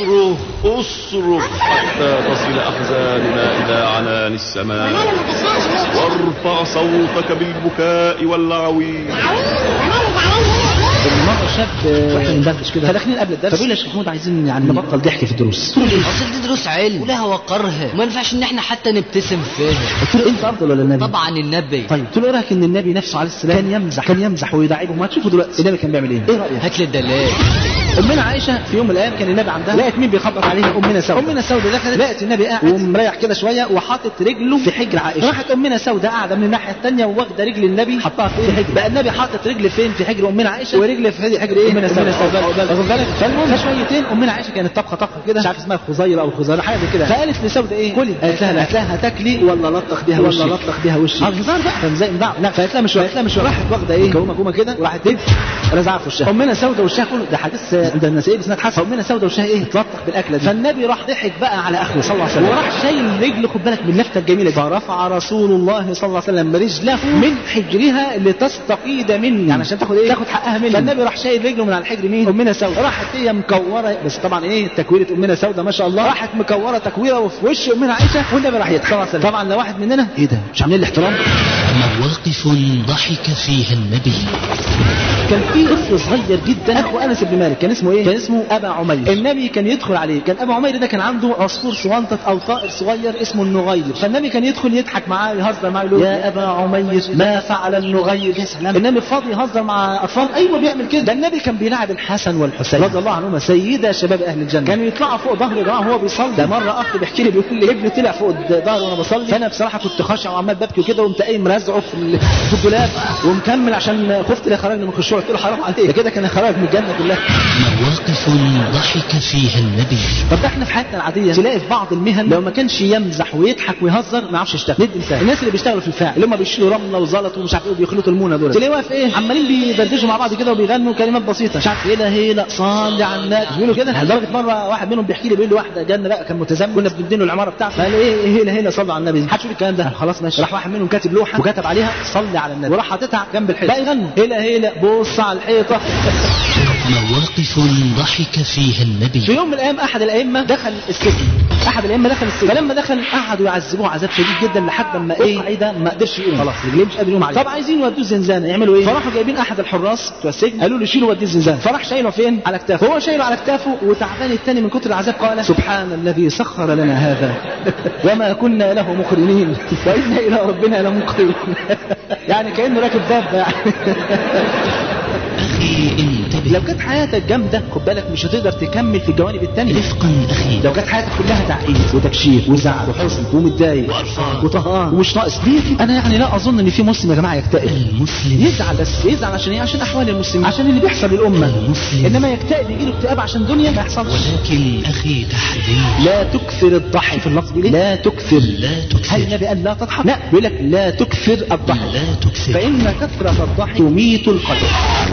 اصرخ اصرخ حتى تصل أحزاننا إلى عنان السماء وماله ما تشرقش ليه وارفع صوتك بالبكاء والعويل عويل وماله زعلان ليه مرة شاب واحنا بندردش كده فداخلين قبل الدرس فبيقول يا شيخ محمود عايزين يعني نبطل ضحك في الدروس قلت له ليه؟ اصل دي دروس علم ولها وقرها وما ينفعش ان احنا حتى نبتسم فيها قلت له انت افضل ولا النبي؟ طبعا النبي طيب قلت له ايه رايك ان النبي نفسه عليه السلام كان يمزح كان يمزح ويداعبهم ما تشوفوا دلوقتي النبي كان بيعمل ايه؟ ايه رايك؟ هات لي الدلال امنا عائشه في يوم من الايام كان النبي عندها لقت مين بيخبط عليها امنا سوده امنا سوده دخلت لقت النبي قاعد ومريح كده شويه وحاطط رجله في حجر عائشه راحت امنا سوده قاعده من الناحيه الثانيه واخده رجل النبي حطها في حجر بقى النبي حاطط رجل فين في حجر امنا عائشه ورجل في حجر ايه امنا سوده واخد بالك فالمهم شويتين امنا عائشه كانت طبخه طبخه كده مش عارف اسمها خزيره او خزيره حاجه زي كده فقالت لسوده ايه كلي قالت لها لا قالت لها هتاكلي ولا لطخ بيها وشك ولا لطخ بيها وشك على الهزار بقى فاهم ازاي مدعو لا فقالت لها مش قالت لها مش راحت واخده ايه كومه كومه كده وراحت ايه رزعها في وشها امنا سوده وشها كله ده حديث عند النسائي بسند حسن امنا سوده وشها ايه اتلطخ بالاكله دي فالنبي راح ضحك بقى على اخره صلى الله عليه وسلم وراح شايل رجله خد بالك من اللفته الجميله دي فرفع رسول الله صلى الله عليه وسلم رجله من حجرها لتستفيد مني يعني عشان تاخد ايه تاخد حقها مني فالنبي راح شايل رجله من على الحجر مين امنا سوده راحت هي مكوره بس طبعا ايه تكويره امنا سوده ما شاء الله راحت مكوره تكويره وفي وش امنا عائشه والنبي راح يضحك صلى الله عليه وسلم طبعا لو واحد مننا ايه ده مش عاملين الاحترام مواقف ضحك فيها النبي كان في طفل صغير جدا اخو انس بن مالك كان اسمه ايه؟ كان اسمه ابا عمير النبي كان يدخل عليه كان ابا عمير ده كان عنده عصفور شوانطه او طائر صغير اسمه النغير فالنبي كان يدخل يضحك معاه يهزر معاه يقول له يا ابا عمير ما فعل النغير يا سلام النبي فاضي يهزر مع اطفال ايوه بيعمل كده ده النبي كان بيلاعب الحسن والحسين رضي الله عنهما سيدا شباب اهل الجنه كانوا يطلعوا فوق ظهر يا جماعه وهو بيصلي ده مره اخ بيحكي لي بيقول لي ابني طلع فوق ظهري وانا بصلي فانا بصراحه كنت خاشع وعمال ببكي وكده وقمت قايم رازعه في ال- في الدولاب ومكمل عشان خفت لا يخرجني من الخشوع قلت له حرام عليك ده كده كان يخرج من الجنه كلها مواقف ضحك فيها النبي طب ده احنا في حياتنا العاديه تلاقي في بعض المهن لو ما كانش يمزح ويضحك ويهزر ما يعرفش يشتغل ندي مثال الناس اللي بيشتغلوا في الفاعل اللي هم بيشيلوا رمله وزلط ومش عارف ايه وبيخلطوا المونه دول تلاقيه واقف ايه عمالين بيدردشوا مع بعض كده وبيغنوا كلمات بسيطه مش عارف ايه لا هي لا صلي على النبي بيقولوا كده لدرجه مره واحد منهم بيحكي لي بيقول لي واحده جنه بقى كان متزمت كنا بندينه العماره بتاعته فقال ايه ايه لا هي لا صلي على النبي محدش يقول الكلام ده قال خلاص ماشي راح واحد منهم كاتب لوحه وكتب عليها صلي على النبي وراح حاططها جنب الحيطه بقى يغنوا هي لا هي لا بص على الحيطه مواقف ضحك فيها في النبي يوم من الايام احد الائمه دخل السجن احد الائمه دخل السجن فلما دخل قعدوا يعذبوه عذاب شديد جدا لحد ما ايه ايه ده ما قدرش يقوم خلاص رجليه مش قادر يقوم عليه طب عايزين يودوه الزنزانه يعملوا ايه فراحوا جايبين احد الحراس بتوع السجن قالوا له شيلوا وديه الزنزانه فراح شايله فين على كتافه هو شايله على كتافه وتعبان التاني من كتر العذاب قال سبحان الذي سخر لنا هذا وما كنا له مقرنين وانا الى ربنا لمنقلبون يعني كانه راكب دابه يعني أخي انتبه لو كانت حياتك جامده خد بالك مش هتقدر تكمل في الجوانب التانية رفقا أخي لو كانت حياتك كلها تعقيد وتكشير وزعل وحزن ومتضايق وقرفان. وطهقان ومش ناقص ليه كده؟ انا يعني لا اظن ان في مسلم يا جماعه يكتئب المسلم يزعل بس يزعل عشان ايه عشان احوال المسلمين عشان اللي بيحصل للامه المسلم. انما يكتئب يجي له اكتئاب عشان دنيا ما يحصلش ولكن أخي تحذير لا تكثر الضحك في اللفظ دي لا تكثر لا تكثر. هل النبي قال لا تضحك لا بيقول لك لا تكثر الضحك لا تكثر فان كثره الضحك تميت القلب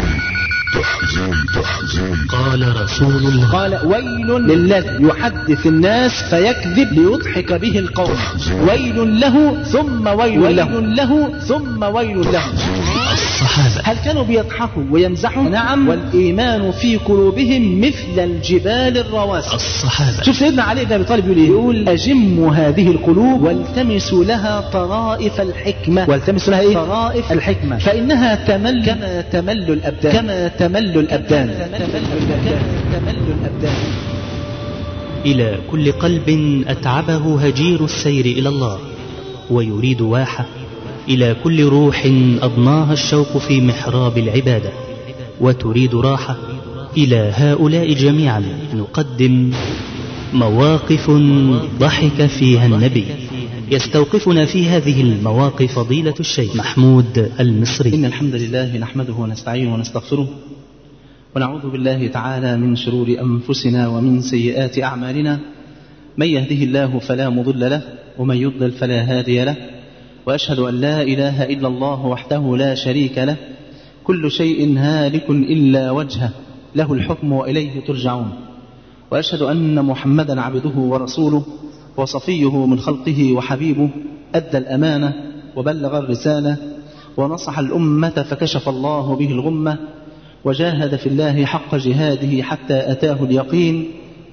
قال رسول الله قال ويل للذي يحدث الناس فيكذب ليضحك به القوم ويل له ثم ويل له له ثم ويل له الصحابة هل كانوا بيضحكوا ويمزحوا نعم والإيمان في قلوبهم مثل الجبال الرواسي الصحابة شوف سيدنا علي بن ابي طالب يقول ايه؟ يقول اجموا هذه القلوب والتمسوا لها طرائف الحكمه، والتمسوا لها ايه؟ طرائف الحكمه، فانها تمل كما تمل الابدان، كما تمل الابدان، كما تمل الابدان. إلى كل قلب أتعبه هجير السير إلى الله ويريد واحة إلى كل روح أضناها الشوق في محراب العبادة وتريد راحة إلى هؤلاء جميعا نقدم مواقف ضحك فيها النبي يستوقفنا في هذه المواقف فضيلة الشيخ محمود المصري إن الحمد لله نحمده ونستعينه ونستغفره ونعوذ بالله تعالى من شرور أنفسنا ومن سيئات أعمالنا من يهده الله فلا مضل له ومن يضلل فلا هادي له وأشهد أن لا إله إلا الله وحده لا شريك له كل شيء هالك إلا وجهه له الحكم وإليه ترجعون وأشهد أن محمدا عبده ورسوله وصفيه من خلقه وحبيبه أدى الأمانة وبلغ الرسالة ونصح الأمة فكشف الله به الغمة وجاهد في الله حق جهاده حتى أتاه اليقين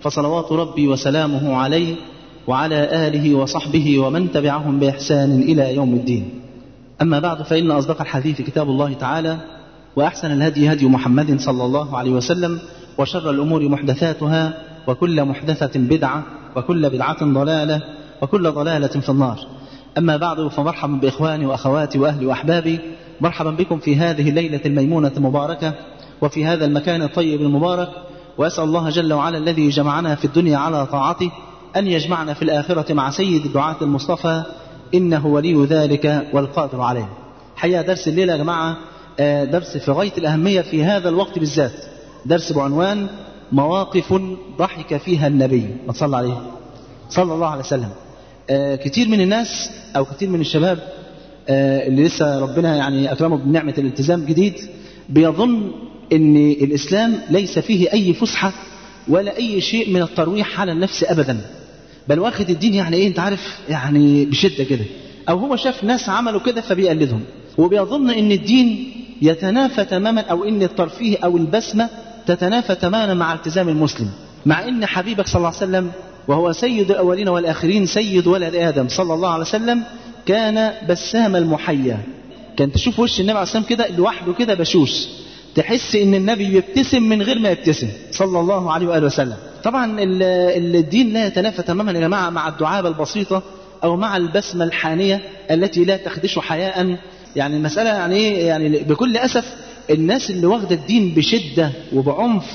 فصلوات ربي وسلامه عليه وعلى آله وصحبه ومن تبعهم بإحسان إلى يوم الدين أما بعد فإن أصدق الحديث كتاب الله تعالى وأحسن الهدي هدي محمد صلى الله عليه وسلم وشر الأمور محدثاتها وكل محدثة بدعة وكل بدعة ضلالة وكل ضلالة في النار أما بعد فمرحبا بإخواني وأخواتي وأهلي وأحبابي مرحبا بكم في هذه الليلة الميمونة المباركة وفي هذا المكان الطيب المبارك وأسأل الله جل وعلا الذي جمعنا في الدنيا على طاعته أن يجمعنا في الآخرة مع سيد الدعاة المصطفى إنه ولي ذلك والقادر عليه حقيقة درس الليلة يا جماعة درس في غاية الأهمية في هذا الوقت بالذات درس بعنوان مواقف ضحك فيها النبي ما تصلى عليه صلى الله عليه وسلم كتير من الناس أو كتير من الشباب اللي لسه ربنا يعني أكرمه بنعمة الالتزام جديد بيظن ان الاسلام ليس فيه اي فسحه ولا اي شيء من الترويح على النفس ابدا بل واخد الدين يعني ايه انت عارف يعني بشده كده او هو شاف ناس عملوا كده فبيقلدهم وبيظن ان الدين يتنافى تماما او ان الترفيه او البسمه تتنافى تماما مع التزام المسلم مع ان حبيبك صلى الله عليه وسلم وهو سيد الاولين والاخرين سيد ولد ادم صلى الله عليه وسلم كان بسام المحيا كان تشوف وش النبي عليه الصلاه والسلام كده لوحده كده بشوش تحس ان النبي بيبتسم من غير ما يبتسم صلى الله عليه واله وسلم طبعا الدين لا يتنافى تماما يا جماعه مع الدعابه البسيطه او مع البسمه الحانيه التي لا تخدش حياء يعني المساله يعني ايه يعني بكل اسف الناس اللي واخده الدين بشده وبعنف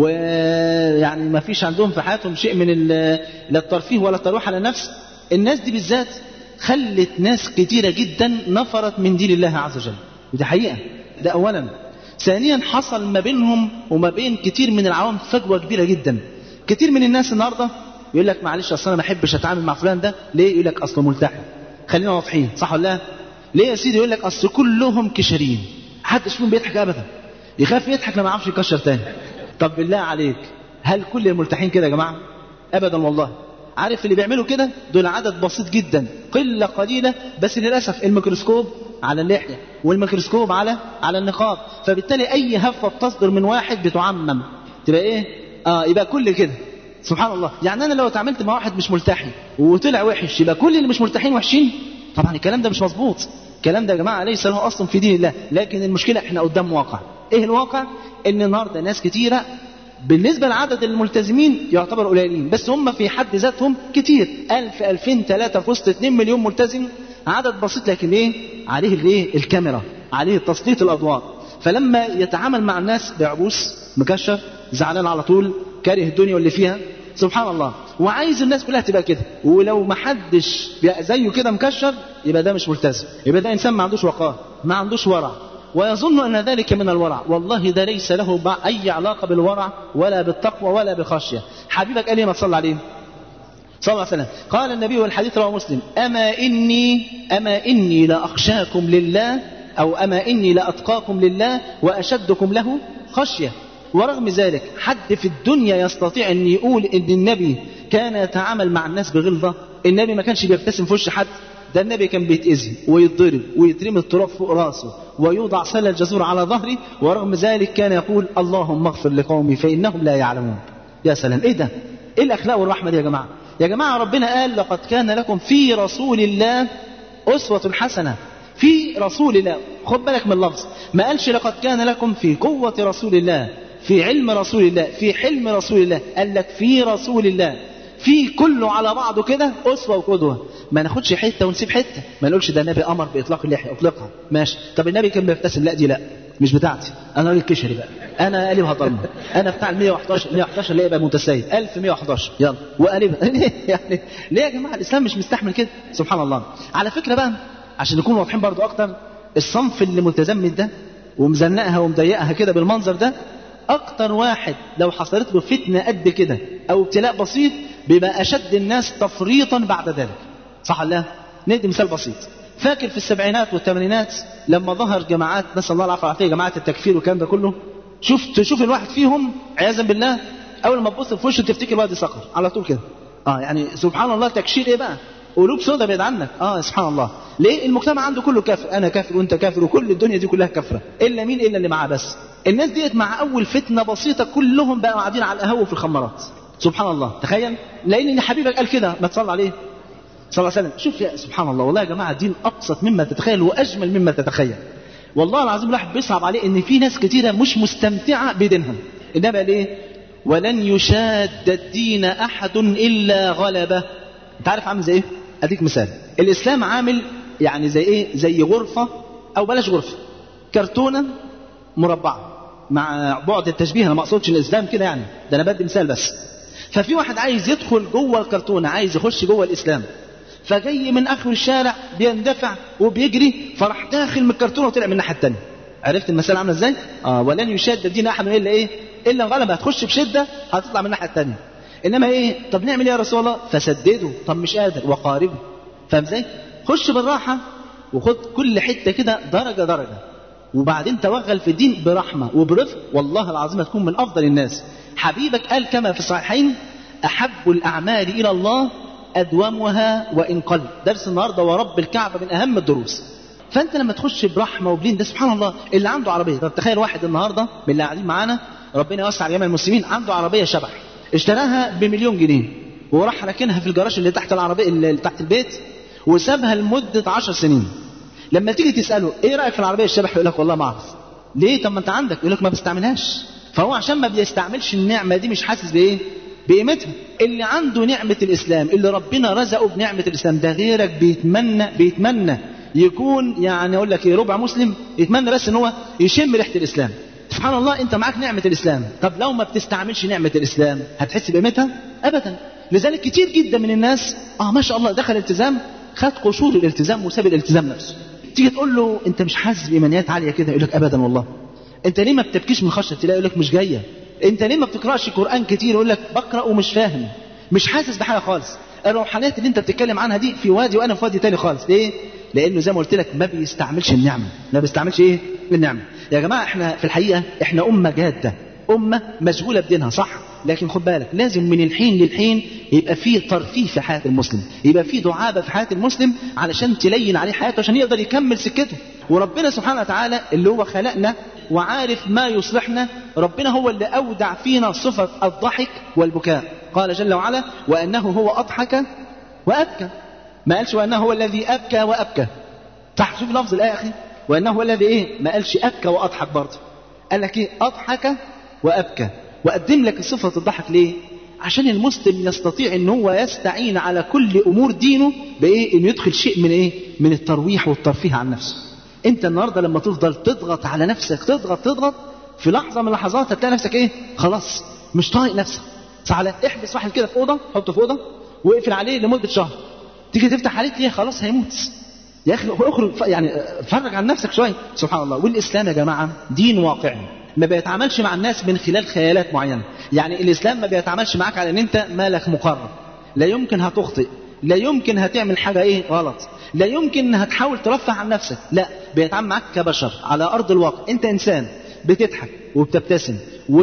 ويعني ما فيش عندهم في حياتهم شيء من لا الترفيه ولا الترويح على النفس الناس دي بالذات خلت ناس كتيره جدا نفرت من دين الله عز وجل ودي حقيقه ده اولا ثانيا حصل ما بينهم وما بين كتير من العوام فجوه كبيره جدا كتير من الناس النهارده يقول لك معلش اصل انا ما احبش اتعامل مع فلان ده ليه يقول لك اصله ملتحي خلينا واضحين صح ولا لا ليه يا سيدي يقول لك اصل كلهم كشرين محدش فيهم بيضحك ابدا يخاف يضحك لما يعرفش يكشر تاني طب بالله عليك هل كل الملتحين كده يا جماعه ابدا والله عارف اللي بيعملوا كده دول عدد بسيط جدا قله قليله بس للاسف الميكروسكوب على اللحيه والميكروسكوب على على النقاب فبالتالي اي هفه بتصدر من واحد بتعمم تبقى ايه اه يبقى كل كده سبحان الله يعني انا لو اتعاملت مع واحد مش ملتحي وطلع وحش يبقى كل اللي مش ملتحين وحشين طبعا الكلام ده مش مظبوط الكلام ده يا جماعه ليس له اصل في دين الله لكن المشكله احنا قدام واقع ايه الواقع ان النهارده ناس كتيره بالنسبة لعدد الملتزمين يعتبر قليلين بس هم في حد ذاتهم كتير ألف ألفين ثلاثة في وسط 2 مليون ملتزم عدد بسيط لكن ايه عليه الايه الكاميرا عليه تسليط الأضواء فلما يتعامل مع الناس بعبوس مكشر زعلان على طول كاره الدنيا واللي فيها سبحان الله وعايز الناس كلها تبقى كده ولو ما حدش زيه كده مكشر يبقى ده مش ملتزم يبقى ده انسان ما عندوش وقار ما عندوش ورع ويظن أن ذلك من الورع والله ده ليس له أي علاقة بالورع ولا بالتقوى ولا بالخشية حبيبك قال لي ما تصلى عليه صلى الله عليه وسلم قال النبي والحديث رواه مسلم أما إني أما إني لأخشاكم لله أو أما إني لأتقاكم لله وأشدكم له خشية ورغم ذلك حد في الدنيا يستطيع أن يقول أن النبي كان يتعامل مع الناس بغلظة النبي ما كانش بيبتسم في وش حد ده النبي كان بيتأذي ويتضرب ويترمي التراب فوق راسه ويوضع سل الجزور على ظهره ورغم ذلك كان يقول اللهم اغفر لقومي فإنهم لا يعلمون يا سلام ايه ده ايه الاخلاق والرحمه دي يا جماعه يا جماعه ربنا قال لقد كان لكم في رسول الله اسوه حسنه في رسول الله خد بالك من اللفظ ما قالش لقد كان لكم في قوه رسول الله في علم رسول الله في حلم رسول الله قال لك في رسول الله في كله على بعضه كده اسوه وقدوه ما ناخدش حته ونسيب حته ما نقولش ده النبي امر باطلاق اللحيه اطلقها ماشي طب النبي كان بيبتسم لا دي لا مش بتاعتي انا راجل كشري بقى انا قلبها ضلمه انا بتاع ال 111 111 ليه يبقى متسيد 1111 يلا وقلبها يعني ليه يا جماعه الاسلام مش مستحمل كده سبحان الله على فكره بقى عشان نكون واضحين برضو اكتر الصنف اللي متزمت ده ومزنقها ومضيقها كده بالمنظر ده اكتر واحد لو حصلت له فتنه قد كده او ابتلاء بسيط بيبقى اشد الناس تفريطا بعد ذلك صح ولا لا ندي مثال بسيط فاكر في السبعينات والثمانينات لما ظهر جماعات نسال الله العافيه والعافيه جماعات التكفير والكلام ده كله شوف تشوف الواحد فيهم عياذا بالله اول ما تبص في وشه تفتكر وادي صقر على طول كده اه يعني سبحان الله تكشير ايه بقى قلوب سودة بعيد عنك اه سبحان الله ليه المجتمع عنده كله كافر انا كافر وانت كافر وكل الدنيا دي كلها كافره الا مين الا اللي معاه بس الناس ديت مع اول فتنه بسيطه كلهم بقوا قاعدين على القهوه في الخمارات سبحان الله تخيل لان حبيبك قال كده ما تصلى عليه صلى الله عليه وسلم شوف يا سبحان الله والله يا جماعه الدين ابسط مما تتخيل واجمل مما تتخيل والله العظيم الواحد بيصعب عليه ان في ناس كتيره مش مستمتعه بدينها انما ليه ولن يشاد الدين احد الا غلبه انت عارف عامل زي ايه اديك مثال الاسلام عامل يعني زي ايه زي غرفه او بلاش غرفه كرتونه مربعه مع بعد التشبيه انا ما اقصدش الاسلام كده يعني ده انا بدي مثال بس ففي واحد عايز يدخل جوه الكرتونه عايز يخش جوه الاسلام فجاي من اخر الشارع بيندفع وبيجري فراح داخل من الكرتونه وطلع من الناحيه الثانيه عرفت المسألة عاملة ازاي؟ اه ولن يشاد الدين احد الا ايه؟ الا غلبة هتخش بشدة هتطلع من الناحية الثانية. انما ايه؟ طب نعمل ايه يا رسول الله؟ فسدده، طب مش قادر وقاربه. فاهم ازاي؟ خش بالراحة وخد كل حتة كده درجة درجة. وبعدين توغل في الدين برحمة وبرفق والله العظيم هتكون من افضل الناس. حبيبك قال كما في الصحيحين احب الاعمال الى الله ادومها وان قل. درس النهارده ورب الكعبة من اهم الدروس. فانت لما تخش برحمه وبلين ده سبحان الله اللي عنده عربيه طب تخيل واحد النهارده من اللي قاعدين معانا ربنا يوسع على جميع المسلمين عنده عربيه شبح اشتراها بمليون جنيه وراح راكنها في الجراج اللي تحت العربيه اللي تحت البيت وسابها لمده عشر سنين لما تيجي تساله ايه رايك في العربيه الشبح يقول لك والله ما اعرف ليه طب ما انت عندك يقول لك ما بستعملهاش فهو عشان ما بيستعملش النعمه دي مش حاسس بايه بقيمتها اللي عنده نعمه الاسلام اللي ربنا رزقه بنعمه الاسلام ده غيرك بيتمنى بيتمنى يكون يعني اقول لك ايه ربع مسلم يتمنى بس ان هو يشم ريحه الاسلام سبحان الله انت معاك نعمه الاسلام طب لو ما بتستعملش نعمه الاسلام هتحس بقيمتها ابدا لذلك كتير جدا من الناس اه ما شاء الله دخل التزام خد قشور الالتزام وساب الالتزام نفسه تيجي تقول له انت مش حاسس بايمانيات عاليه كده يقول لك ابدا والله انت ليه ما بتبكيش من خشيه الله يقول لك مش جايه انت ليه ما بتقراش قران كتير يقول لك بقرا ومش فاهم مش حاسس بحاجه خالص الروحانيات اللي انت بتتكلم عنها دي في وادي وانا في وادي تاني خالص ليه لانه زي ما قلت لك ما بيستعملش النعمه ما بيستعملش ايه النعمه يا جماعه احنا في الحقيقه احنا امه جاده امه مشغوله بدينها صح لكن خد بالك لازم من الحين للحين يبقى فيه ترفيه في حياه المسلم يبقى فيه دعابه في حياه المسلم علشان تلين عليه حياته عشان يقدر يكمل سكته وربنا سبحانه وتعالى اللي هو خلقنا وعارف ما يصلحنا ربنا هو اللي اودع فينا صفه الضحك والبكاء قال جل وعلا وانه هو اضحك وابكى ما قالش وانه هو الذي ابكى وابكى صح شوف لفظ الايه يا اخي وانه هو الذي ايه ما قالش ابكى واضحك برضه قال لك ايه اضحك وابكى وقدم لك صفه الضحك ليه عشان المسلم يستطيع ان هو يستعين على كل امور دينه بايه انه يدخل شيء من ايه من الترويح والترفيه عن نفسه انت النهارده لما تفضل تضغط على نفسك تضغط تضغط في لحظه من اللحظات هتلاقي نفسك ايه خلاص مش طايق نفسك تعالى احبس واحد كده في اوضه حطه في اوضه واقفل عليه لمده شهر تيجي تفتح عليه تلاقيه خلاص هيموت يا اخي اخرج يعني فرج عن نفسك شويه سبحان الله والاسلام يا جماعه دين واقعي ما بيتعاملش مع الناس من خلال خيالات معينه يعني الاسلام ما بيتعاملش معاك على ان انت مالك مقرر لا يمكن هتخطئ لا يمكن هتعمل حاجه ايه غلط لا يمكن هتحاول ترفع عن نفسك لا بيتعامل معاك كبشر على ارض الواقع انت انسان بتضحك وبتبتسم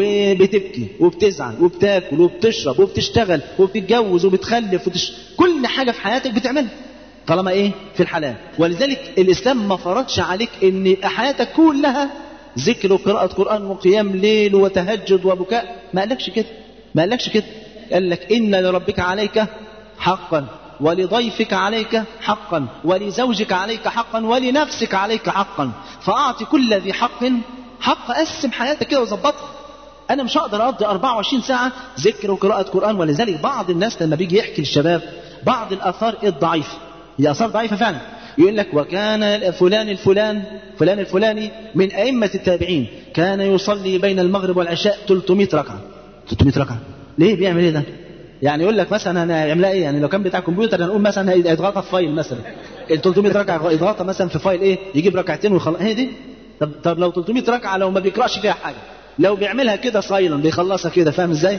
وبتبكي وبتزعل وبتاكل وبتشرب وبتشتغل وبتتجوز وبتخلف وتش... كل حاجه في حياتك بتعملها طالما ايه في الحلال ولذلك الاسلام ما فرضش عليك ان يبقى حياتك كلها ذكر وقراءة قرآن وقيام ليل وتهجد وبكاء ما قالكش كده ما قالكش كده قال لك إن لربك عليك حقا ولضيفك عليك حقا ولزوجك عليك حقا ولنفسك عليك حقا فأعطي كل ذي حق حق قسم حياتك كده وظبطها أنا مش هقدر أقضي 24 ساعة ذكر وقراءة قرآن ولذلك بعض الناس لما بيجي يحكي للشباب بعض الآثار الضعيفة هي آثار ضعيفة فعلا يقول لك وكان فلان الفلان فلان الفلاني من أئمة التابعين كان يصلي بين المغرب والعشاء 300 ركعة 300 ركعة ليه بيعمل ايه ده يعني يقول لك مثلا انا يعملها ايه يعني لو كان بتاع كمبيوتر هنقول مثلا هيضغطها في فايل مثلا ال 300 ركعه يضغطها مثلا في فايل ايه يجيب ركعتين ويخلص هي دي طب طب لو 300 ركعه لو ما بيقراش فيها حاجه لو بيعملها كده سايلنت بيخلصها كده فاهم ازاي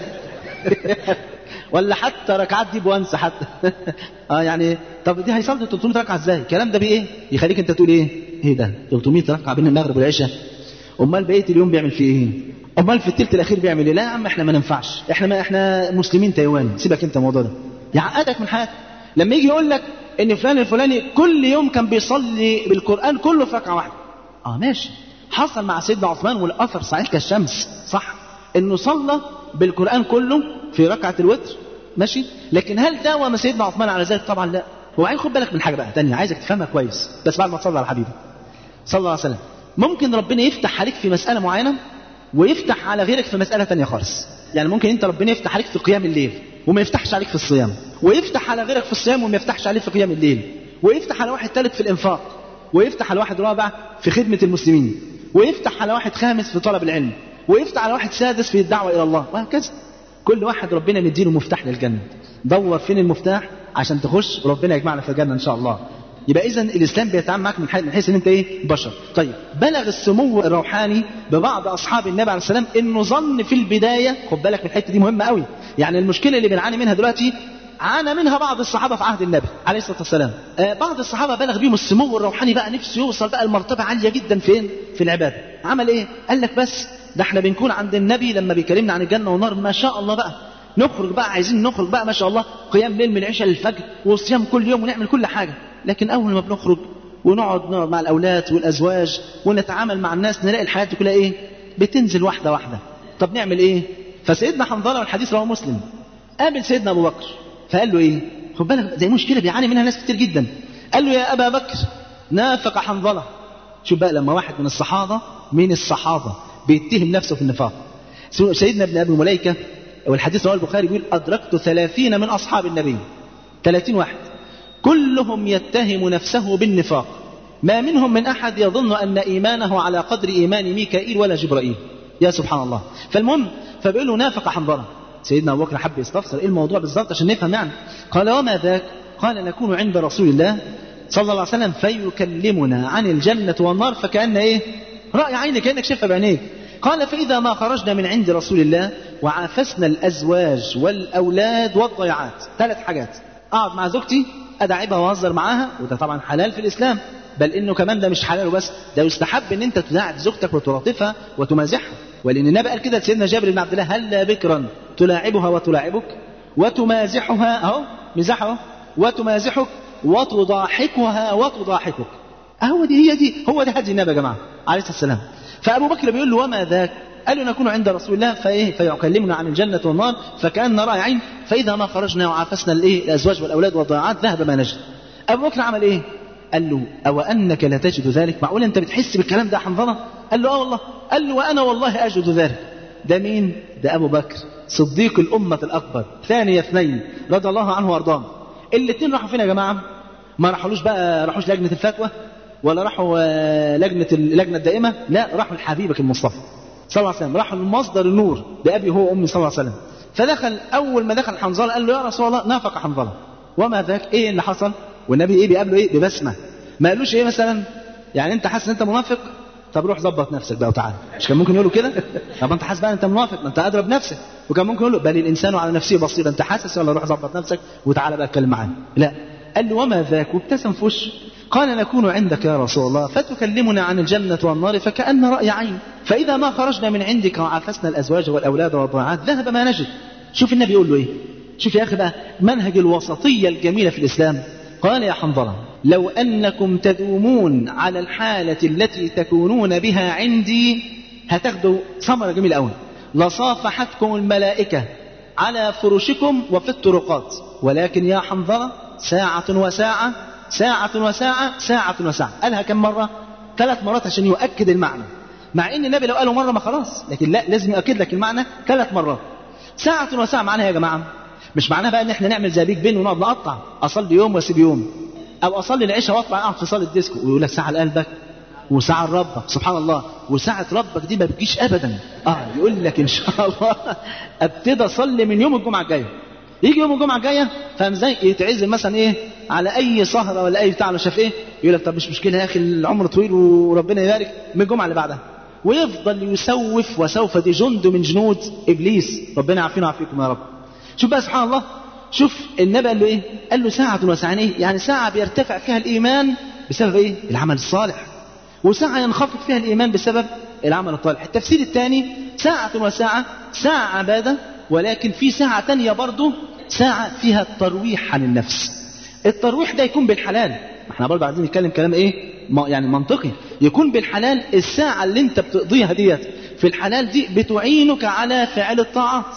ولا حتى ركعات دي بوانسه حتى اه يعني طب دي هيصلي 300 ركعه ازاي الكلام ده بايه يخليك انت تقول ايه ايه ده 300 ركعه بين المغرب والعشاء امال بقيه اليوم بيعمل فيه ايه امال في الثلث الاخير بيعمل ايه لا يا عم احنا ما ننفعش احنا ما احنا مسلمين تايوان سيبك انت الموضوع ده يعقدك من حياتك لما يجي يقول لك ان فلان الفلاني كل يوم كان بيصلي بالقران كله في ركعه واحده اه ماشي حصل مع سيدنا عثمان والاثر صحيح كالشمس صح انه صلى بالقران كله في ركعة الوتر ماشي لكن هل داوم سيدنا عثمان على ذلك طبعا لا وبعدين خد بالك من حاجة بقى تانية عايزك تفهمها كويس بس بعد ما تصلي على حبيبي صلى الله عليه وسلم ممكن ربنا يفتح عليك في مسألة معينة ويفتح على غيرك في مسألة تانية خالص يعني ممكن انت ربنا يفتح عليك في قيام الليل وما يفتحش عليك في الصيام ويفتح على غيرك في الصيام وما يفتحش عليه في قيام الليل ويفتح على واحد ثالث في الانفاق ويفتح على واحد رابع في خدمة المسلمين ويفتح على واحد خامس في طلب العلم ويفتح على واحد سادس في الدعوة إلى الله وهكذا كل واحد ربنا مديله مفتاح للجنة دور فين المفتاح عشان تخش وربنا يجمعنا في الجنة إن شاء الله يبقى إذا الإسلام بيتعامل معك من حيث من حيث إن أنت إيه بشر طيب بلغ السمو الروحاني ببعض أصحاب النبي عليه السلام إنه ظن في البداية خد بالك من الحتة دي مهمة قوي يعني المشكلة اللي بنعاني منها دلوقتي عانى منها بعض الصحابة في عهد النبي عليه الصلاة والسلام آه بعض الصحابة بلغ بيهم السمو الروحاني بقى نفسه يوصل بقى لمرتبة عالية جدا فين في العبادة عمل ايه قال لك بس ده احنا بنكون عند النبي لما بيكلمنا عن الجنة والنار ما شاء الله بقى نخرج بقى عايزين نخرج بقى ما شاء الله قيام ليل من العشاء للفجر وصيام كل يوم ونعمل كل حاجة لكن أول ما بنخرج ونقعد نقعد مع الأولاد والأزواج ونتعامل مع الناس نلاقي الحياة دي كلها إيه بتنزل واحدة واحدة طب نعمل إيه فسيدنا حنظلة والحديث رواه مسلم قابل سيدنا أبو بكر فقال له إيه خد بالك دي مشكلة بيعاني منها ناس كتير جدا قال له يا أبا بكر نافق حنظلة شوف بقى لما واحد من الصحابة من الصحابة بيتهم نفسه في النفاق سيدنا ابن أبي مليكة والحديث رواه البخاري بيقول أدركت ثلاثين من أصحاب النبي ثلاثين واحد كلهم يتهم نفسه بالنفاق ما منهم من أحد يظن أن إيمانه على قدر إيمان ميكائيل ولا جبرائيل يا سبحان الله فالمهم فبيقول له نافق حنظلة سيدنا أبو بكر حب يستفسر إيه الموضوع بالظبط عشان نفهم يعني قال وما ذاك قال نكون عند رسول الله صلى الله عليه وسلم فيكلمنا عن الجنة والنار فكأن إيه رأي عيني كأنك شايفها بعينيك قال فإذا ما خرجنا من عند رسول الله وعافسنا الأزواج والأولاد والضيعات ثلاث حاجات أقعد مع زوجتي أدعبها وأهزر معاها وده طبعا حلال في الإسلام بل إنه كمان ده مش حلال وبس ده يستحب إن أنت تداعب زوجتك وتلاطفها وتمازحها ولأن النبي قال كده لسيدنا جابر بن عبد الله هلا بكرا تلاعبها وتلاعبك وتمازحها أهو مزاح أهو وتمازحك وتضاحكها وتضاحكك أهو دي هي دي هو ده هدي النبي يا جماعة عليه الصلاة والسلام فأبو بكر بيقول له وما ذاك قال له نكون عند رسول الله فايه فيكلمنا عن الجنه والنار فكان راي عين فاذا ما خرجنا وعافسنا الايه الازواج والاولاد والضياعات ذهب ما نجد ابو بكر عمل ايه قال له او انك لا تجد ذلك معقول انت بتحس بالكلام ده حنظله قال له اه والله قال له وانا والله اجد ذلك ده مين ده ابو بكر صديق الامه الاكبر ثاني اثنين رضي الله عنه وارضاه الاثنين راحوا فين يا جماعه ما راحولوش بقى راحوش لجنه الفتوى ولا راحوا لجنه اللجنه الدائمه لا راحوا لحبيبك المصطفى صلى الله عليه وسلم راحوا لمصدر النور بأبي هو وأمي صلى الله عليه وسلم فدخل أول ما دخل حنظلة قال له يا رسول الله نافق حنظلة وما ذاك إيه اللي حصل والنبي إيه بيقابله إيه ببسمة ما قالوش إيه مثلا يعني أنت حاسس إن أنت منافق طب روح ظبط نفسك بقى وتعالى مش كان ممكن يقولوا كده طب انت حاسس بقى انت منافق ما انت اضرب نفسك وكان ممكن يقول له بل الانسان على نفسه بصير انت حاسس ولا روح ظبط نفسك وتعالى بقى اتكلم معانا لا قال له وما ذاك وابتسم في وشه قال نكون عندك يا رسول الله فتكلمنا عن الجنة والنار فكأن رأي عين فإذا ما خرجنا من عندك وعافسنا الأزواج والأولاد والضيعات ذهب ما نجد شوف النبي يقول له إيه شوف يا أخي بقى منهج الوسطية الجميلة في الإسلام قال يا حنظلة لو أنكم تدومون على الحالة التي تكونون بها عندي هتاخدوا ثمرة جميلة أوي لصافحتكم الملائكة على فرشكم وفي الطرقات ولكن يا حنظلة ساعة وساعة ساعة وساعة ساعة وساعة قالها كم مرة ثلاث مرات عشان يؤكد المعنى مع ان النبي لو قاله مرة ما خلاص لكن لا لازم يؤكد لك المعنى ثلاث مرات ساعة وساعة معناها يا جماعة مش معناها بقى ان احنا نعمل زي بيك بين ونقعد نقطع اصلي يوم واسيب يوم او اصلي العشاء واطلع اقعد في صاله الديسكو ويقول لك ساعه لقلبك وساعه لربك سبحان الله وساعه ربك دي ما بتجيش ابدا اه يقول لك ان شاء الله ابتدي اصلي من يوم الجمعه الجايه يجي يوم الجمعه الجايه فاهم ازاي يتعزل مثلا ايه على اي سهره ولا اي بتاع ولا شاف ايه يقول لك طب مش مشكله يا اخي العمر طويل وربنا يبارك من الجمعه اللي بعدها ويفضل يسوف وسوف دي جند من جنود ابليس ربنا يعافينا ويعافيكم يا رب شوف بقى سبحان الله شوف النبي قال له ايه قال له ساعة وساعة ايه يعني ساعة بيرتفع فيها الإيمان بسبب ايه العمل الصالح وساعة ينخفض فيها الإيمان بسبب العمل الصالح التفسير الثاني ساعة وساعة ساعة عبادة ولكن في ساعة تانية برضه ساعة فيها الترويح عن النفس الترويح ده يكون بالحلال احنا برضه عايزين نتكلم كلام ايه يعني منطقي يكون بالحلال الساعة اللي انت بتقضيها ديت في الحلال دي بتعينك على فعل الطاعات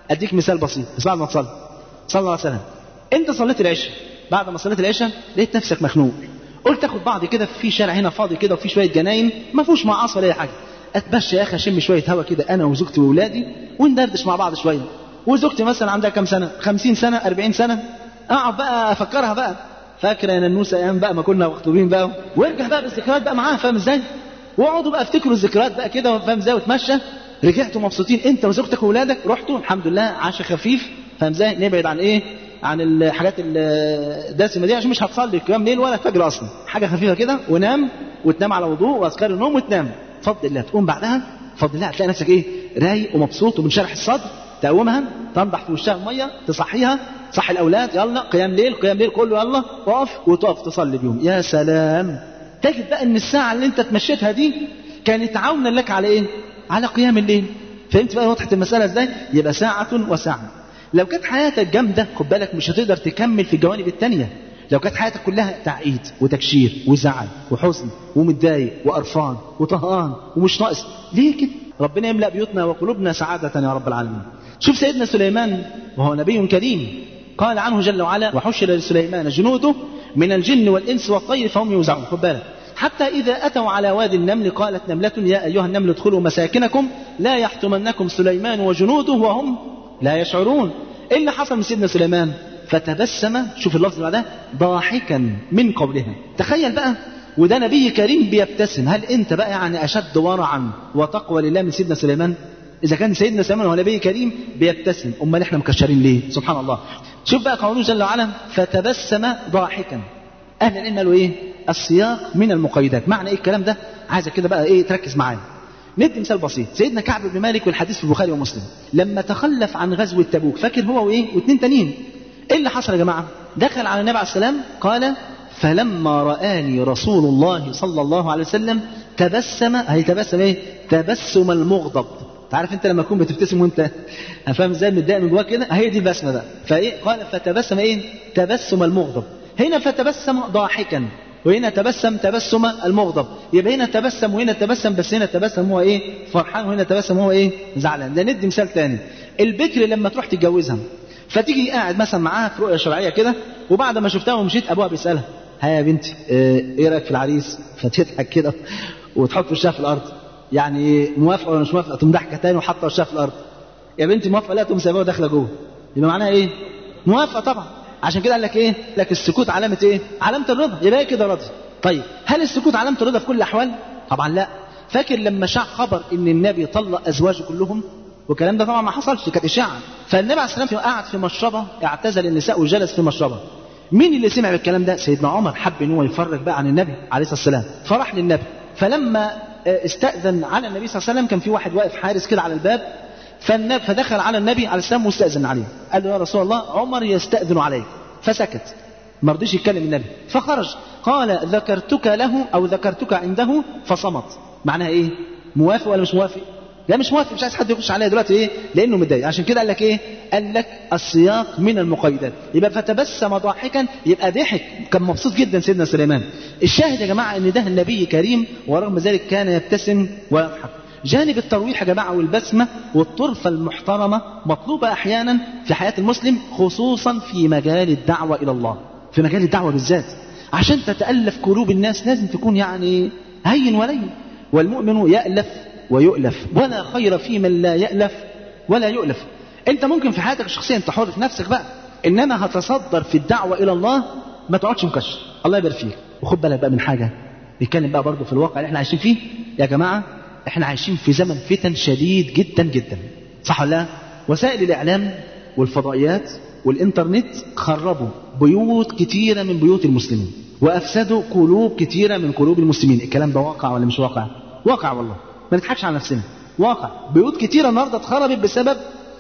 اديك مثال بسيط بس بعد ما تصلي صلى الله عليه وسلم انت صليت العشاء بعد ما صليت العشاء لقيت نفسك مخنوق قلت اخد بعضي كده في شارع هنا فاضي كده وفي شويه جناين ما فيهوش معاصي ولا اي حاجه اتمشى يا اخي اشم شويه هوا كده انا وزوجتي واولادي وندردش مع بعض شويه وزوجتي مثلا عندها كام سنه 50 سنه 40 سنه اقعد بقى افكرها بقى فاكره يا ننوسه ايام بقى ما كنا مخطوبين بقى وارجع بقى بالذكريات بقى معاها فاهم ازاي واقعدوا بقى افتكروا الذكريات بقى كده فاهم ازاي وتمشى رجعتوا مبسوطين انت وزوجتك واولادك رحتوا الحمد لله عشاء خفيف فاهم ازاي نبعد عن ايه عن الحاجات الدسمه دي عشان مش هتصلي قيام ليل ولا فجر اصلا حاجه خفيفه كده ونام وتنام على وضوء واذكار النوم وتنام بفضل الله تقوم بعدها بفضل الله هتلاقي نفسك ايه رايق ومبسوط ومنشرح الصدر تقومها تنضح في وشها الميه تصحيها صحي الاولاد يلا قيام ليل قيام ليل كله يلا اقف وتقف تصلي بيهم يا سلام تجد بقى ان الساعه اللي انت تمشيتها دي كانت عونا لك على ايه على قيام الليل فهمت بقى وضحت المساله ازاي يبقى ساعه وساعه لو كانت حياتك جامده خد بالك مش هتقدر تكمل في الجوانب التانية لو كانت حياتك كلها تعقيد وتكشير وزعل وحزن ومتضايق وقرفان وطهقان ومش ناقص ليه كده ربنا يملا بيوتنا وقلوبنا سعاده يا رب العالمين شوف سيدنا سليمان وهو نبي كريم قال عنه جل وعلا وحشر لسليمان جنوده من الجن والانس والطير فهم يوزعون خد بالك حتى إذا أتوا على وادي النمل قالت نملة يا أيها النمل ادخلوا مساكنكم لا يحتمنكم سليمان وجنوده وهم لا يشعرون إيه اللي حصل من سيدنا سليمان فتبسم شوف اللفظ بعدها ضاحكا من قولها تخيل بقى وده نبي كريم بيبتسم هل انت بقى يعني اشد ورعا وتقوى لله من سيدنا سليمان اذا كان سيدنا سليمان هو نبي كريم بيبتسم امال احنا مكشرين ليه سبحان الله شوف بقى قوله جل وعلا فتبسم ضاحكا اهل العلم قالوا ايه السياق من المقيدات معنى ايه الكلام ده عايزك كده بقى ايه تركز معايا ندي مثال بسيط سيدنا كعب بن مالك والحديث في البخاري ومسلم لما تخلف عن غزوه تبوك فاكر هو وايه واثنين تانيين ايه اللي حصل يا جماعه دخل على النبي عليه السلام قال فلما رآني رسول الله صلى الله عليه وسلم تبسم هي تبسم ايه تبسم المغضب تعرف انت لما تكون بتبتسم وانت فاهم ازاي متضايق من جواك كده هي دي البسمه بقى فايه قال فتبسم ايه تبسم المغضب هنا فتبسم ضاحكا وهنا تبسم تبسم المغضب يبقى هنا تبسم وهنا تبسم بس هنا تبسم هو ايه فرحان وهنا تبسم هو ايه زعلان ده ندي مثال تاني البكر لما تروح تتجوزها فتيجي قاعد مثلا معاها في رؤيه شرعيه كده وبعد ما شفتها ومشيت ابوها بيسالها ها يا بنتي اه ايه رايك في العريس فتضحك كده وتحط وشها في الارض يعني موافقه ولا مش موافقه تقوم ضحكه تاني وحاطه وشها في الارض يا بنتي موافقه لا تقوم سايباها وداخله جوه يبقى معناها ايه موافقه طبعا عشان كده قال لك ايه لك السكوت علامه ايه علامه الرضا يبقى إيه كده راضي طيب هل السكوت علامه الرضا في كل الاحوال طبعا لا فاكر لما شاع خبر ان النبي طلق ازواجه كلهم والكلام ده طبعا ما حصلش كانت اشاعه فالنبي عليه السلام قعد في مشربه اعتزل النساء وجلس في مشربه مين اللي سمع بالكلام ده سيدنا عمر حب ان هو يفرج بقى عن النبي عليه الصلاه والسلام فراح للنبي فلما استأذن على النبي صلى الله عليه وسلم كان في واحد واقف حارس كده على الباب فالنبي فدخل على النبي عليه السلام واستأذن عليه قال له يا رسول الله عمر يستأذن عليك فسكت ما رضيش يتكلم النبي فخرج قال ذكرتك له او ذكرتك عنده فصمت معناها ايه موافق ولا مش موافق لا مش موافق مش عايز حد يخش عليا دلوقتي ايه لانه متضايق عشان كده قال لك ايه قال لك السياق من المقيدات يبقى فتبسم ضاحكا يبقى ضحك كان مبسوط جدا سيدنا سليمان الشاهد يا جماعه ان ده النبي كريم ورغم ذلك كان يبتسم ويضحك جانب الترويح يا جماعه والبسمه والطرفه المحترمه مطلوبه احيانا في حياه المسلم خصوصا في مجال الدعوه الى الله في مجال الدعوه بالذات عشان تتالف قلوب الناس لازم تكون يعني هين ولين والمؤمن يالف ويؤلف ولا خير في من لا يالف ولا يؤلف انت ممكن في حياتك الشخصيه انت حر في نفسك بقى انما هتصدر في الدعوه الى الله ما تقعدش مكشر الله يبارك فيك وخد بالك بقى من حاجه نتكلم بقى برضه في الواقع اللي احنا عايشين فيه يا جماعه احنا عايشين في زمن فتن شديد جدا جدا صح ولا لا وسائل الاعلام والفضائيات والانترنت خربوا بيوت كتيره من بيوت المسلمين وافسدوا قلوب كتيره من قلوب المسلمين الكلام ده واقع ولا مش واقع واقع والله ما نضحكش على نفسنا واقع بيوت كتيره النهارده اتخربت بسبب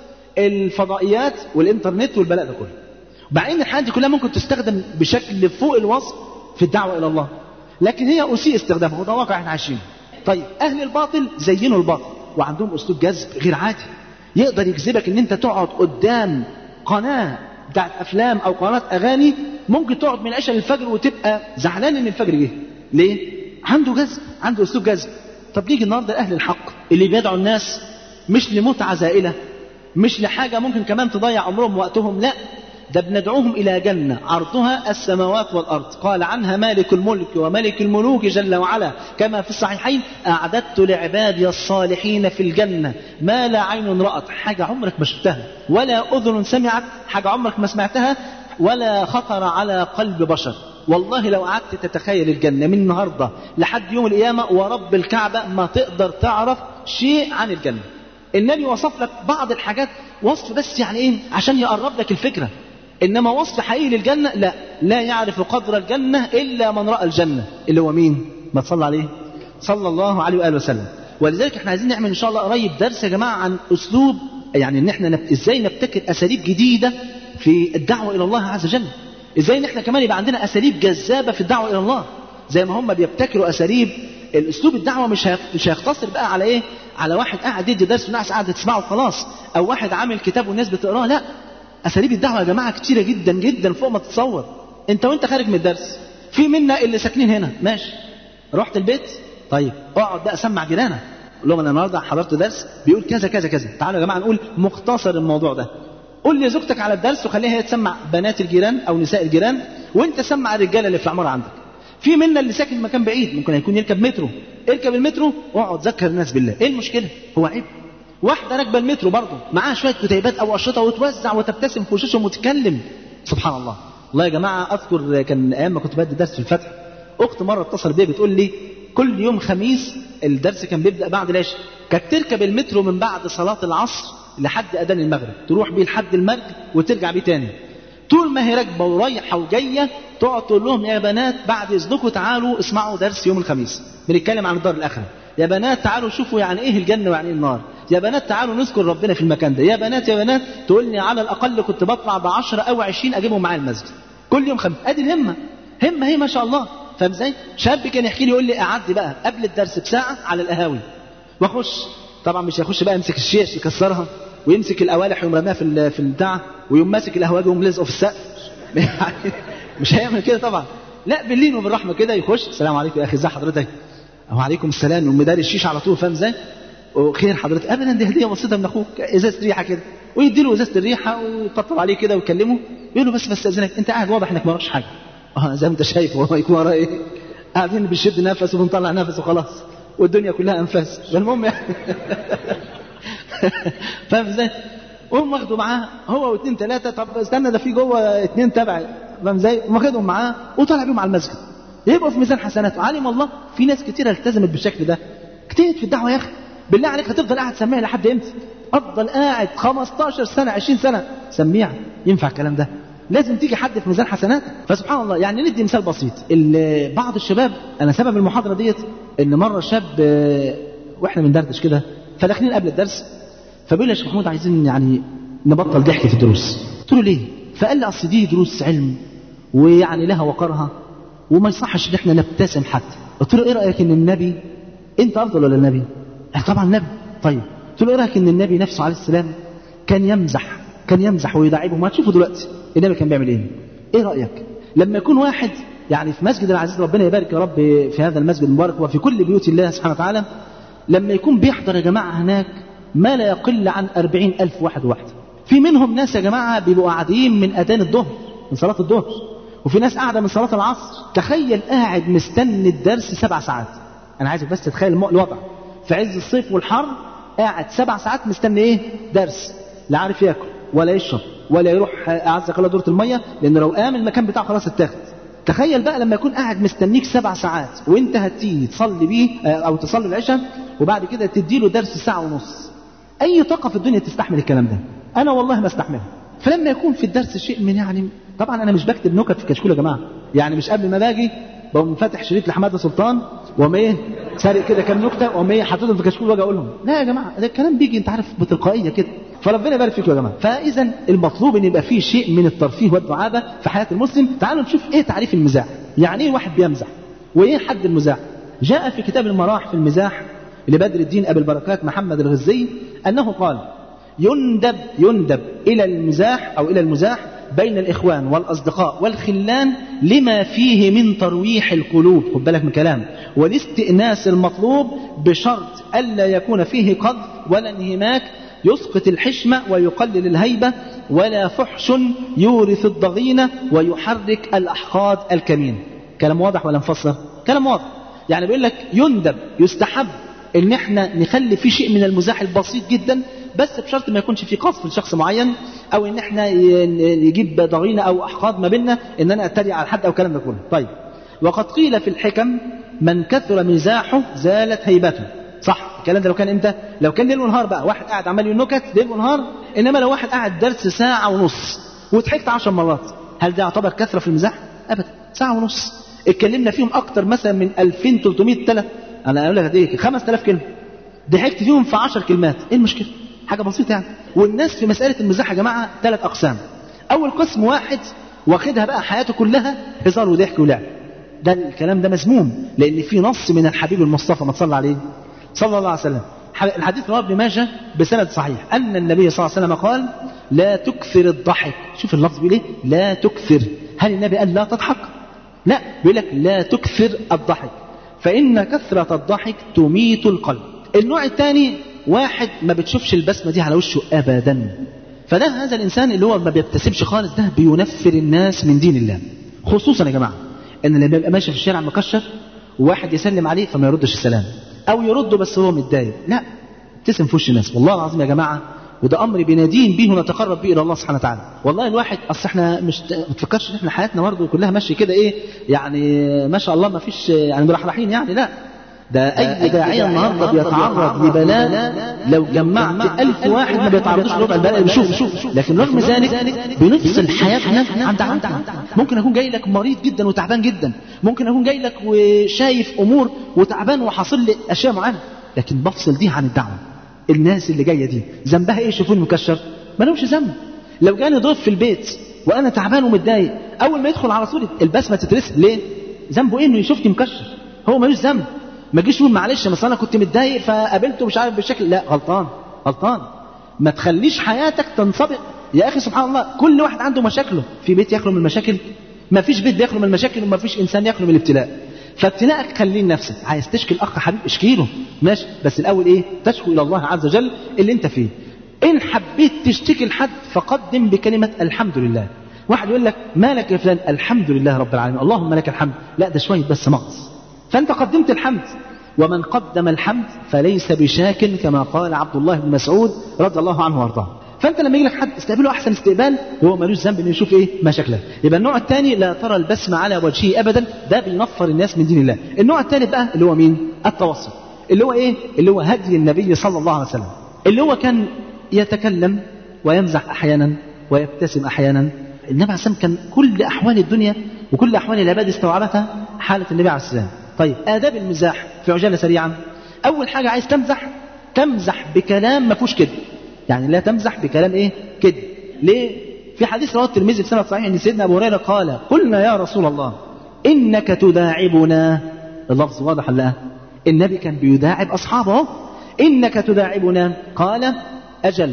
الفضائيات والانترنت والبلاء ده كله مع ان الحاجات دي كلها ممكن تستخدم بشكل فوق الوصف في الدعوه الى الله لكن هي اسيء استخدامها وده واقع احنا عايشينه طيب اهل الباطل زينوا الباطل وعندهم اسلوب جذب غير عادي يقدر يجذبك ان انت تقعد قدام قناه بتاعت افلام او قناه اغاني ممكن تقعد من العشاء للفجر وتبقى زعلان ان الفجر جه ليه عنده جذب عنده اسلوب جذب طب نيجي النهارده لاهل الحق اللي بيدعوا الناس مش لمتعه زائله مش لحاجة ممكن كمان تضيع عمرهم ووقتهم لا ده بندعوهم إلى جنة عرضها السماوات والأرض قال عنها مالك الملك وملك الملوك جل وعلا كما في الصحيحين أعددت لعبادي الصالحين في الجنة ما لا عين رأت حاجة عمرك ما شفتها ولا أذن سمعت حاجة عمرك ما سمعتها ولا خطر على قلب بشر والله لو قعدت تتخيل الجنة من النهاردة لحد يوم القيامة ورب الكعبة ما تقدر تعرف شيء عن الجنة النبي وصف لك بعض الحاجات وصف بس يعني ايه عشان يقرب لك الفكرة انما وصف حقيقي للجنة لا لا يعرف قدر الجنة الا من رأى الجنة اللي هو مين ما تصلى عليه صلى الله عليه وآله وسلم ولذلك احنا عايزين نعمل ان شاء الله قريب درس يا جماعة عن اسلوب يعني ان احنا نب... ازاي نبتكر اساليب جديدة في الدعوة الى الله عز وجل ازاي ان احنا كمان يبقى عندنا اساليب جذابة في الدعوة الى الله زي ما هم بيبتكروا اساليب الاسلوب الدعوه مش هيخ- مش هيختصر بقى على ايه على واحد قاعد يدي درس والناس قاعده تسمعه وخلاص او واحد عامل كتاب والناس بتقراه لا اساليب الدعوه يا جماعه كتيره جدا جدا فوق ما تتصور انت وانت خارج من الدرس في منا اللي ساكنين هنا ماشي رحت البيت طيب اقعد بقى سمع جيرانك قول لهم انا النهارده حضرت درس بيقول كذا كذا كذا تعالوا يا جماعه نقول مختصر الموضوع ده قول لي زوجتك على الدرس وخليها هي تسمع بنات الجيران او نساء الجيران وانت سمع الرجاله اللي في العماره عندك في منا اللي ساكن مكان بعيد ممكن يكون يركب مترو اركب المترو واقعد ذكر الناس بالله ايه المشكله هو عيب واحده راكبه المترو برضه معاها شويه كتيبات او اشرطه وتوزع وتبتسم في وشوشهم وتتكلم سبحان الله والله يا جماعه اذكر كان ايام ما كنت بدي درس في الفتح اخت مره اتصل بيا بتقول لي كل يوم خميس الدرس كان بيبدا بعد العشاء كانت تركب المترو من بعد صلاه العصر لحد اذان المغرب تروح بيه لحد المغرب وترجع بيه تاني طول ما هي راكبه ورايحه وجايه تقعد تقول لهم يا بنات بعد اذنكم تعالوا اسمعوا درس يوم الخميس بنتكلم عن الدار الاخره يا بنات تعالوا شوفوا يعني ايه الجنه ويعني ايه النار يا بنات تعالوا نذكر ربنا في المكان ده يا بنات يا بنات تقول لي على الاقل كنت بطلع ب 10 او 20 اجيبهم معايا المسجد كل يوم خميس ادي الهمه همه هي ما شاء الله فاهم ازاي شاب كان يحكي لي يقول لي اعدي بقى قبل الدرس بساعه على القهاوي واخش طبعا مش هيخش بقى يمسك الشيش يكسرها ويمسك القوالح ويقوم رماها في ال- في البتاع ويقوم ماسك القهواجي ويقوم لازقه في السقف مش هيعمل كده طبعا لا باللين وبالرحمه كده يخش السلام عليكم يا اخي ازي حضرتك وعليكم السلام يقوم مداري الشيش على طول فاهم ازاي وخير حضرتك ابدا دي هديه بسيطه من اخوك ازازه ريحه كده ويدي له ازازه الريحه ويطبطب عليه كده ويكلمه يقول له بس بس اذنك انت قاعد واضح انك ما وراكش حاجه اه زي ما انت شايف هو يكون وراه ايه قاعدين بنشد نفس وبنطلع نفس وخلاص والدنيا كلها انفاس فالمهم يعني فاهم ازاي؟ وهم واخدوا معاه هو واثنين ثلاثه طب استنى ده في جوه اثنين تبعي فاهم ازاي؟ هم واخدهم معاه وطلع بيهم على المسجد يبقوا في ميزان حسناته علم الله في ناس كتيره التزمت بالشكل ده اجتهد في الدعوه يا اخي بالله عليك هتفضل قاعد سميع لحد امتى؟ افضل قاعد 15 سنه 20 سنه سميع ينفع الكلام ده؟ لازم تيجي حد في ميزان حسناتك فسبحان الله يعني ندي مثال بسيط ال- بعض الشباب انا سبب المحاضره ديت ان مره شاب آه، واحنا بندردش كده فداخلين قبل الدرس فبيقول لي يا شيخ محمود عايزين يعني نبطل ضحك في الدروس قلت له ليه فقال لي اصل دي دروس علم ويعني لها وقرها وما يصحش ان احنا نبتسم حتى قلت له ايه رايك ان النبي انت افضل ولا النبي قال طبعا النبي طيب قلت له ايه رايك ان النبي نفسه عليه السلام كان يمزح كان يمزح ويداعبهم ما تشوفوا دلوقتي النبي كان بيعمل ايه ايه رايك لما يكون واحد يعني في مسجد العزيز ربنا يبارك يا رب في هذا المسجد المبارك وفي كل بيوت الله سبحانه وتعالى لما يكون بيحضر يا جماعة هناك ما لا يقل عن أربعين ألف واحد واحد في منهم ناس يا جماعة بيبقوا قاعدين من أذان الظهر من صلاة الظهر وفي ناس قاعدة من صلاة العصر تخيل قاعد مستني الدرس سبع ساعات أنا عايزك بس تتخيل الم- الوضع في عز الصيف والحر قاعد سبع ساعات مستني إيه درس لا عارف ياكل ولا يشرب ولا يروح أعزك الله دورة المية لأن لو قام المكان بتاعه خلاص اتاخد تخيل بقى لما يكون قاعد مستنيك سبع ساعات وانت هتيجي تصلي بيه آه، او تصلي العشاء وبعد كده تديله درس ساعه ونص اي طاقه في الدنيا تستحمل الكلام ده انا والله ما استحملها فلما يكون في الدرس شيء من يعني طبعا انا مش بكتب نكت في كشكول يا جماعه يعني مش قبل ما باجي بقوم فاتح شريط لحماده سلطان واقوم ايه سارق كده كام نكته واقوم ايه حاططهم في كشكول واجي اقولهم لا يا جماعه ده الكلام بيجي انت عارف بتلقائيه كده فربنا يبارك فيكم يا جماعه فاذا المطلوب ان يبقى فيه شيء من الترفيه والدعابه في حياه المسلم تعالوا نشوف ايه تعريف المزاح يعني ايه واحد بيمزح وايه حد المزاح جاء في كتاب المراح في المزاح لبدر الدين ابي البركات محمد الغزي انه قال يندب يندب الى المزاح او الى المزاح بين الاخوان والاصدقاء والخلان لما فيه من ترويح القلوب خد بالك من كلام والاستئناس المطلوب بشرط الا يكون فيه قذف ولا انهماك يسقط الحشمة ويقلل الهيبة ولا فحش يورث الضغينة ويحرك الأحقاد الكمين كلام واضح ولا مفسر كلام واضح يعني بيقول لك يندب يستحب ان احنا نخلي في شيء من المزاح البسيط جدا بس بشرط ما يكونش في قصف لشخص معين او ان احنا ي- نجيب ضغينه او احقاد ما بيننا ان انا اتريق على حد او الكلام ده كله طيب وقد قيل في الحكم من كثر مزاحه زالت هيبته صح الكلام ده لو كان امتى لو كان ليل ونهار بقى واحد قاعد عمال يقول نكت ليل ونهار انما لو واحد قاعد درس ساعه ونص وضحكت عشر مرات هل ده يعتبر كثره في المزاح ابدا ساعه ونص اتكلمنا فيهم اكتر مثلا من 2300 تلف انا اقول لك قد ايه 5000 كلمه ضحكت فيهم في 10 كلمات ايه المشكله حاجه بسيطه يعني والناس في مساله المزاح يا جماعه ثلاث اقسام اول قسم واحد واخدها بقى حياته كلها هزار وضحك ولعب ده الكلام ده مذموم لان في نص من الحبيب المصطفى ما تصلى عليه صلى الله عليه وسلم الحديث رواه ابن ماجه بسند صحيح ان النبي صلى الله عليه وسلم قال لا تكثر الضحك شوف اللفظ بيقول ايه لا تكثر هل النبي قال لا تضحك لا بيقول لك لا تكثر الضحك فإن كثرة الضحك تميت القلب النوع الثاني واحد ما بتشوفش البسمة دي على وشه أبدا فده هذا الإنسان اللي هو ما بيبتسمش خالص ده بينفر الناس من دين الله خصوصا يا جماعة إن لما يبقى ماشي في الشارع مكشر وواحد يسلم عليه فما يردش السلام أو يرده بس هو متضايق لا ابتسم في وش الناس والله العظيم يا جماعة وده امر بندين به ونتقرب به الى الله سبحانه وتعالى والله الواحد اصل احنا مش ما تفكرش ان احنا حياتنا برضه كلها ماشيه كده ايه يعني ما شاء الله ما فيش يعني مرحرحين يعني لا ده اي داعيه النهارده بيتعرض لبلاء لو جمعت ألف واحد ما بيتعرضوش لربع البلاء اللي بيشوفه لكن رغم ذلك بنفصل حياتنا عند عند ممكن اكون جاي لك مريض جدا وتعبان جدا ممكن اكون جاي لك وشايف امور وتعبان وحاصل لي اشياء معينه لكن بفصل دي عن الدعوه الناس اللي جايه دي ذنبها ايه يشوفوني مكشر ما لهمش ذنب لو جاني ضيف في البيت وانا تعبان ومتضايق اول ما يدخل على طول البسمه تترسم ليه ذنبه ايه انه يشوفني مكشر هو ملوش ذنب ما تجيش تقول معلش مثلا انا كنت متضايق فقابلته مش عارف بالشكل لا غلطان غلطان ما تخليش حياتك تنسبق يا اخي سبحان الله كل واحد عنده مشاكله في بيت يخلو من المشاكل ما فيش بيت بيخلو من المشاكل وما فيش انسان يخلو من الابتلاء فابتلاءك خليه لنفسك عايز تشكي الاخ حبيب اشكي له ماشي بس الاول ايه تشكو الى الله عز وجل اللي انت فيه ان حبيت تشتكي لحد فقدم بكلمه الحمد لله واحد يقول لك مالك يا فلان الحمد لله رب العالمين اللهم لك الحمد لا ده شويه بس مغص فانت قدمت الحمد ومن قدم الحمد فليس بشاك كما قال عبد الله بن مسعود رضي الله عنه وارضاه فانت لما يجي لك حد استقبله احسن استقبال وهو ملوش ذنب انه يشوف ايه مشاكله يبقى النوع الثاني لا ترى البسمه على وجهه ابدا ده بينفر الناس من دين الله النوع الثالث بقى اللي هو مين التوسط اللي هو ايه اللي هو هدي النبي صلى الله عليه وسلم اللي هو كان يتكلم ويمزح احيانا ويبتسم احيانا النبي عليه السلام كان كل احوال الدنيا وكل احوال العباد استوعبتها حاله النبي عليه السلام طيب آداب المزاح في عجالة سريعا أول حاجة عايز تمزح تمزح بكلام ما فيهوش كذب يعني لا تمزح بكلام إيه كذب ليه في حديث رواه الترمذي بسند صحيح ان سيدنا ابو هريره قال قلنا يا رسول الله انك تداعبنا اللفظ واضح ولا لا النبي كان بيداعب اصحابه انك تداعبنا قال اجل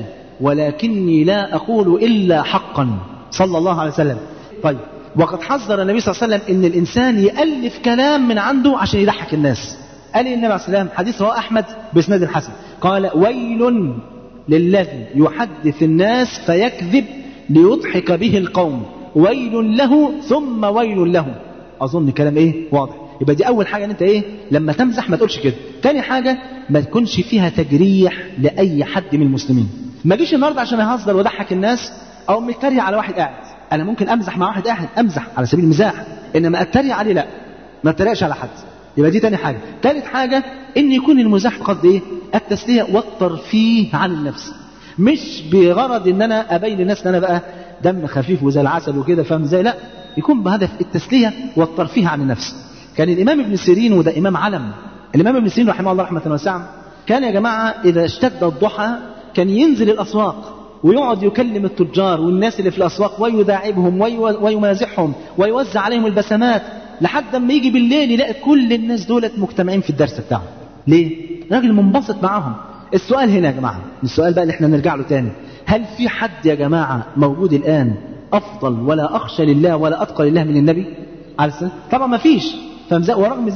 ولكني لا اقول الا حقا صلى الله عليه وسلم طيب وقد حذر النبي صلى الله عليه وسلم ان الانسان يالف كلام من عنده عشان يضحك الناس قال النبي عليه السلام حديث رواه احمد باسناد الحسن قال ويل للذي يحدث الناس فيكذب ليضحك به القوم ويل له ثم ويل له اظن كلام ايه واضح يبقى دي اول حاجه ان انت ايه لما تمزح ما تقولش كده تاني حاجه ما تكونش فيها تجريح لاي حد من المسلمين ما جيش النهارده عشان اهزر واضحك الناس او متريق على واحد قاعد انا ممكن امزح مع واحد قاعد امزح على سبيل المزاح انما اتريق عليه لا ما اتريقش على حد يبقى دي تاني حاجه ثالث حاجه ان يكون المزاح قد ايه التسليه والترفيه عن النفس مش بغرض ان انا ابين للناس ان انا بقى دم خفيف وزي العسل وكده فاهم ازاي لا يكون بهدف التسليه والترفيه عن النفس كان الامام ابن سيرين وده امام علم الامام ابن سيرين رحمه الله رحمه واسعه كان يا جماعه اذا اشتد الضحى كان ينزل الاسواق ويقعد يكلم التجار والناس اللي في الاسواق ويداعبهم ويمازحهم ويوزع عليهم البسمات لحد ما يجي بالليل يلاقي كل الناس دولت مجتمعين في الدرس بتاعه ليه راجل منبسط معاهم السؤال هنا يا جماعه السؤال بقى اللي احنا نرجع له تاني هل في حد يا جماعه موجود الان افضل ولا اخشى لله ولا اتقى لله من النبي عليه السلام طبعا ما فيش ورغم ذلك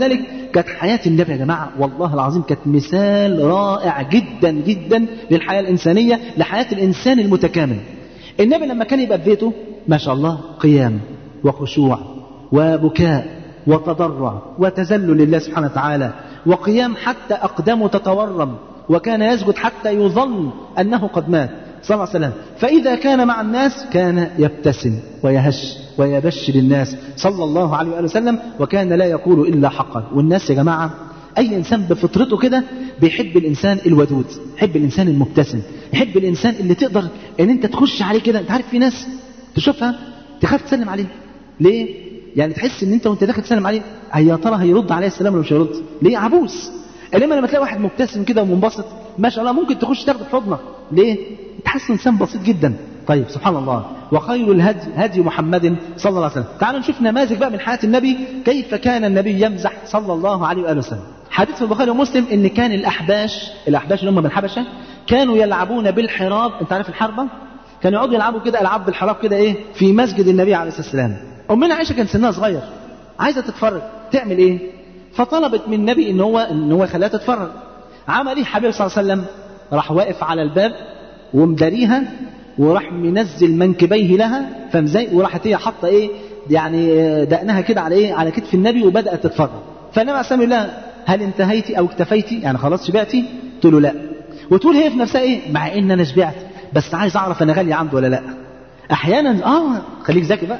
كانت حياة النبي يا جماعة والله العظيم كانت مثال رائع جدا جدا للحياة الإنسانية لحياة الإنسان المتكامل النبي لما كان يبقى في بيته ما شاء الله قيام وخشوع وبكاء وتضرع وتذلل لله سبحانه وتعالى وقيام حتى أقدامه تتورم وكان يسجد حتى يظن أنه قد مات صلى الله عليه وسلم فإذا كان مع الناس كان يبتسم ويهش ويبشر الناس صلى الله عليه وآله وسلم وكان لا يقول إلا حقا والناس يا جماعة أي إنسان بفطرته كده بيحب الإنسان الودود يحب الإنسان المبتسم يحب الإنسان اللي تقدر إن أنت تخش عليه كده أنت عارف في ناس تشوفها تخاف تسلم عليه ليه؟ يعني تحس ان انت وانت داخل تسلم عليه يا ترى هيرد عليه السلام ولا مش هيرد؟ ليه عبوس؟ انما لما تلاقي واحد مبتسم كده ومنبسط ما شاء الله ممكن تخش تاخده في حضنك ليه؟ تحس انسان بسيط جدا طيب سبحان الله وخير الهدي هدي محمد صلى الله عليه وسلم تعالوا نشوف نماذج بقى من حياه النبي كيف كان النبي يمزح صلى الله عليه واله وسلم حديث في البخاري ومسلم ان كان الاحباش الاحباش اللي هم من الحبشه كانوا يلعبون بالحراب انت عارف الحربه كانوا يقعدوا يلعبوا كده العاب بالحراب كده ايه في مسجد النبي عليه الصلاه والسلام امنا عائشه كان سنها صغير عايزه تتفرج تعمل ايه فطلبت من النبي ان هو ان هو يخليها تتفرج عمل ايه حبيب صلى الله عليه وسلم راح واقف على الباب ومداريها وراح منزل منكبيه لها فمزي وراحت هي حاطه ايه يعني دقنها كده على ايه على كتف النبي وبدات تتفرج فالنبي عليه الصلاه والسلام هل انتهيتي او اكتفيتي يعني خلاص شبعتي تقول له لا وتقول هي في نفسها ايه مع ان انا شبعت بس عايز اعرف انا غاليه عنده ولا لا احيانا اه خليك ذكي بقى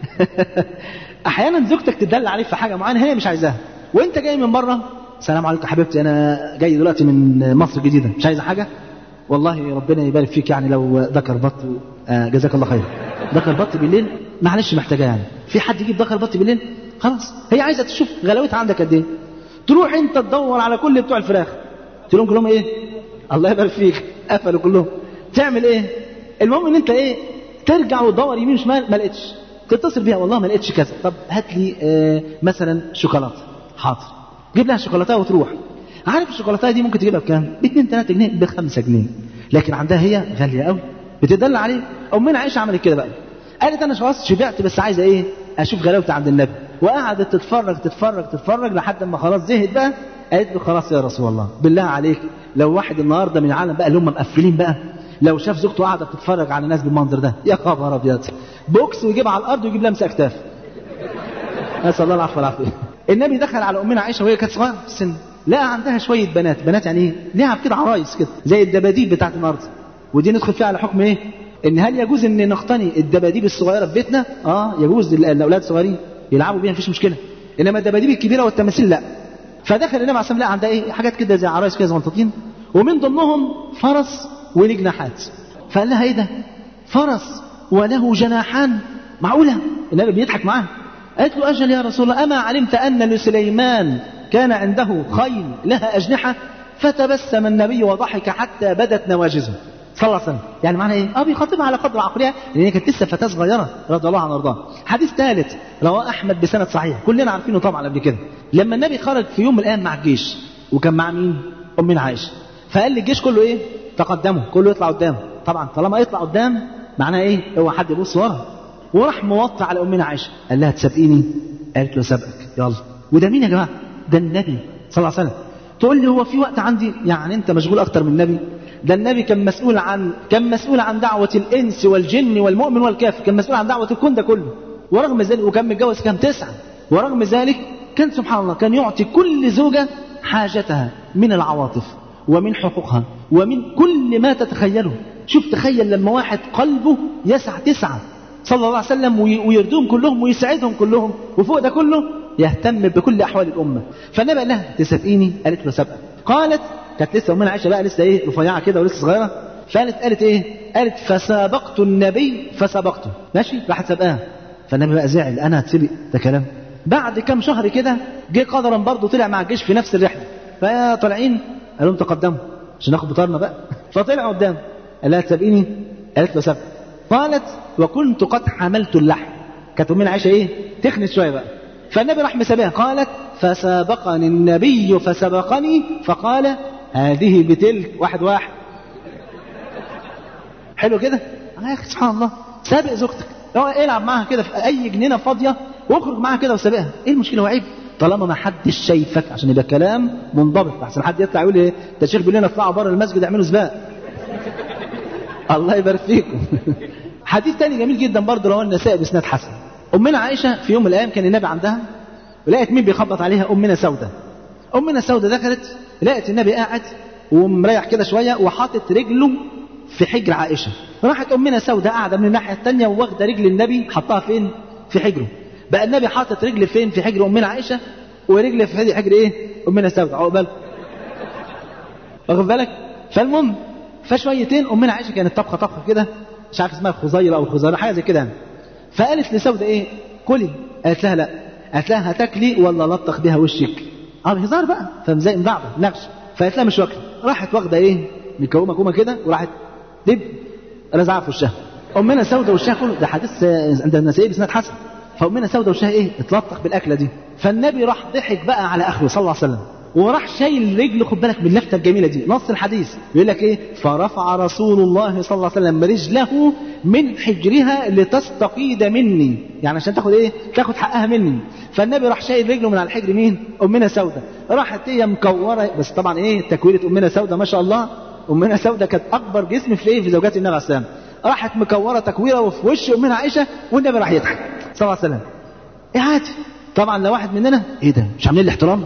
احيانا زوجتك تدل عليك في حاجه معينه هي مش عايزاها وانت جاي من بره السلام عليكم حبيبتي انا جاي دلوقتي من مصر الجديده مش عايزه حاجه والله ربنا يبارك فيك يعني لو ذكر بط آه جزاك الله خير ذكر بط بالليل معلش محتاجاه يعني في حد يجيب ذكر بط بالليل خلاص هي عايزه تشوف غلاوتها عندك قد ايه تروح انت تدور على كل بتوع الفراخ تقول لهم كلهم ايه الله يبارك فيك قفلوا كلهم تعمل ايه المهم ان انت ايه ترجع وتدور يمين وشمال ما لقيتش تتصل بيها والله ما لقيتش كذا طب هات لي آه مثلا شوكولاته حاضر جيب لها شوكولاته وتروح عارف الشوكولاته دي ممكن تجيبها بكام؟ ب 2 3 جنيه ب 5 جنيه لكن عندها هي غاليه قوي بتدل عليه امنا عائشه عملت كده بقى قالت انا خلاص شبعت بس عايزه ايه؟ اشوف غلاوتي عند النبي وقعدت تتفرج تتفرج تتفرج لحد ما خلاص زهقت بقى قالت له خلاص يا رسول الله بالله عليك لو واحد النهارده من العالم بقى اللي هم مقفلين بقى لو شاف زوجته قاعده بتتفرج على الناس بالمنظر ده يا خبر ابيض بوكس ويجيب على الارض ويجيب لمسه اكتاف نسال الله العفو والعافيه النبي دخل على امنا عائشه وهي كانت صغيره في السن لقى عندها شويه بنات بنات يعني ايه لعب كده عرايس كده زي الدباديب بتاعت النهارده ودي ندخل فيها على حكم ايه ان هل يجوز ان نقتني الدباديب الصغيره في بيتنا اه يجوز الاولاد الصغيرين يلعبوا بيها مفيش مشكله انما الدباديب الكبيره والتماثيل لا فدخل النبي عليه الصلاه والسلام عندها ايه حاجات كده زي عرايس كده زمنطاطين ومن ضمنهم فرس وليه جناحات فقال لها ايه ده فرس وله جناحان معقوله النبي بيضحك معاها قالت له اجل يا رسول الله اما علمت ان لسليمان كان عنده خيل لها اجنحه فتبسم النبي وضحك حتى بدت نواجذه صلى الله عليه وسلم يعني معنى ايه اه بيخاطبها على قدر عقلها لان هي كانت لسه فتاه صغيره رضي الله عنها وارضاها حديث ثالث رواه احمد بسند صحيح كلنا عارفينه طبعا قبل كده لما النبي خرج في يوم من الايام مع الجيش وكان مع مين امنا عائشه فقال للجيش كله ايه تقدموا كله يطلع قدام طبعا طالما يطلع قدام معناه ايه هو حد يبص ورا وراح موطي على امنا عائشه قال لها تسابقيني قالت له سابقك يلا وده مين يا جماعه ده النبي صلى الله عليه وسلم تقول لي هو في وقت عندي يعني انت مشغول اكتر من النبي ده النبي كان مسؤول عن كان مسؤول عن دعوة الإنس والجن والمؤمن والكافر كان مسؤول عن دعوة الكون ده كله ورغم ذلك وكان متجوز كام تسعة ورغم ذلك كان سبحان الله كان يعطي كل زوجة حاجتها من العواطف ومن حقوقها ومن كل ما تتخيله شوف تخيل لما واحد قلبه يسع تسعة صلى الله عليه وسلم ويردهم كلهم ويسعدهم كلهم وفوق ده كله يهتم بكل أحوال الأمة فالنبي قال لها تسابقيني قالت له سابقة قالت كانت لسه امنا عائشه بقى لسه ايه رفيعه كده ولسه صغيره فقالت قالت ايه؟ قالت فسابقت النبي فسبقته ماشي راحت سابقاها فالنبي بقى زعل انا هتسبق ده كلام بعد كام شهر كده جه قدرا برضه طلع مع الجيش في نفس الرحله فطالعين قال لهم تقدموا عشان ناخد بطارنا بقى فطلعوا قدام قال لها تسابقيني؟ قالت له سبق قالت وكنت قد حملت اللحم كانت امنا عائشه ايه؟ تخنس شويه بقى فالنبي راح مسابقها قالت فسابقني النبي فسبقني فقال هذه بتلك واحد واحد حلو كده آه يا اخي سبحان الله سابق زوجتك لو العب معاها كده في اي جنينه فاضيه واخرج معاها كده وسابقها ايه المشكله هو عيب طالما ما حدش شايفك عشان يبقى كلام منضبط احسن حد يطلع يقول ايه ده الشيخ بيقول لنا اطلعوا بره المسجد اعملوا سباق الله يبارك فيكم حديث تاني جميل جدا برضه رواه النسائي باسناد حسن امنا عائشه في يوم من الايام كان النبي عندها ولقيت مين بيخبط عليها امنا سوده امنا سوده دخلت لقت النبي قاعد ومريح كده شويه وحاطط رجله في حجر عائشه راحت امنا سوده قاعده من الناحيه الثانيه وواخده رجل النبي حطها فين في حجره بقى النبي حاطط رجل فين في حجر امنا عائشه ورجل في حجر ايه امنا سوده عقبال واخد بالك فالمهم فشويتين امنا عائشه كانت طبخه طبخه كده مش عارف اسمها خزيره او خزيره حاجه زي كده يعني فقالت لسوده ايه كلي قالت لها لا قالت لها هتاكلي ولا لطخ بيها وشك اه بهزار بقى فمزاي بعض نغش فقالت لها مش واكله راحت واخده ايه مكومه كومه كده وراحت دب رزعها في وشها امنا سوده وشها كله ده حديث آه، عند النسائي بسناد حسن فامنا سوده وشها ايه اتلطخ بالاكله دي فالنبي راح ضحك بقى على اخره صلى الله عليه وسلم وراح شايل رجله خد بالك من اللفته الجميله دي نص الحديث بيقول لك ايه فرفع رسول الله صلى الله عليه وسلم رجله من حجرها لتستقيد مني يعني عشان تاخد ايه تاخد حقها مني فالنبي راح شايل رجله من على الحجر مين امنا سوده راحت هي مكوره بس طبعا ايه تكويره امنا سوده ما شاء الله امنا سوده كانت اكبر جسم في ايه في زوجات النبي عليه السلام راحت مكوره تكويره وفي وش امنا عائشه والنبي راح يضحك صلى الله عليه وسلم ايه عادي طبعا لو واحد مننا ايه ده مش عاملين لي احترام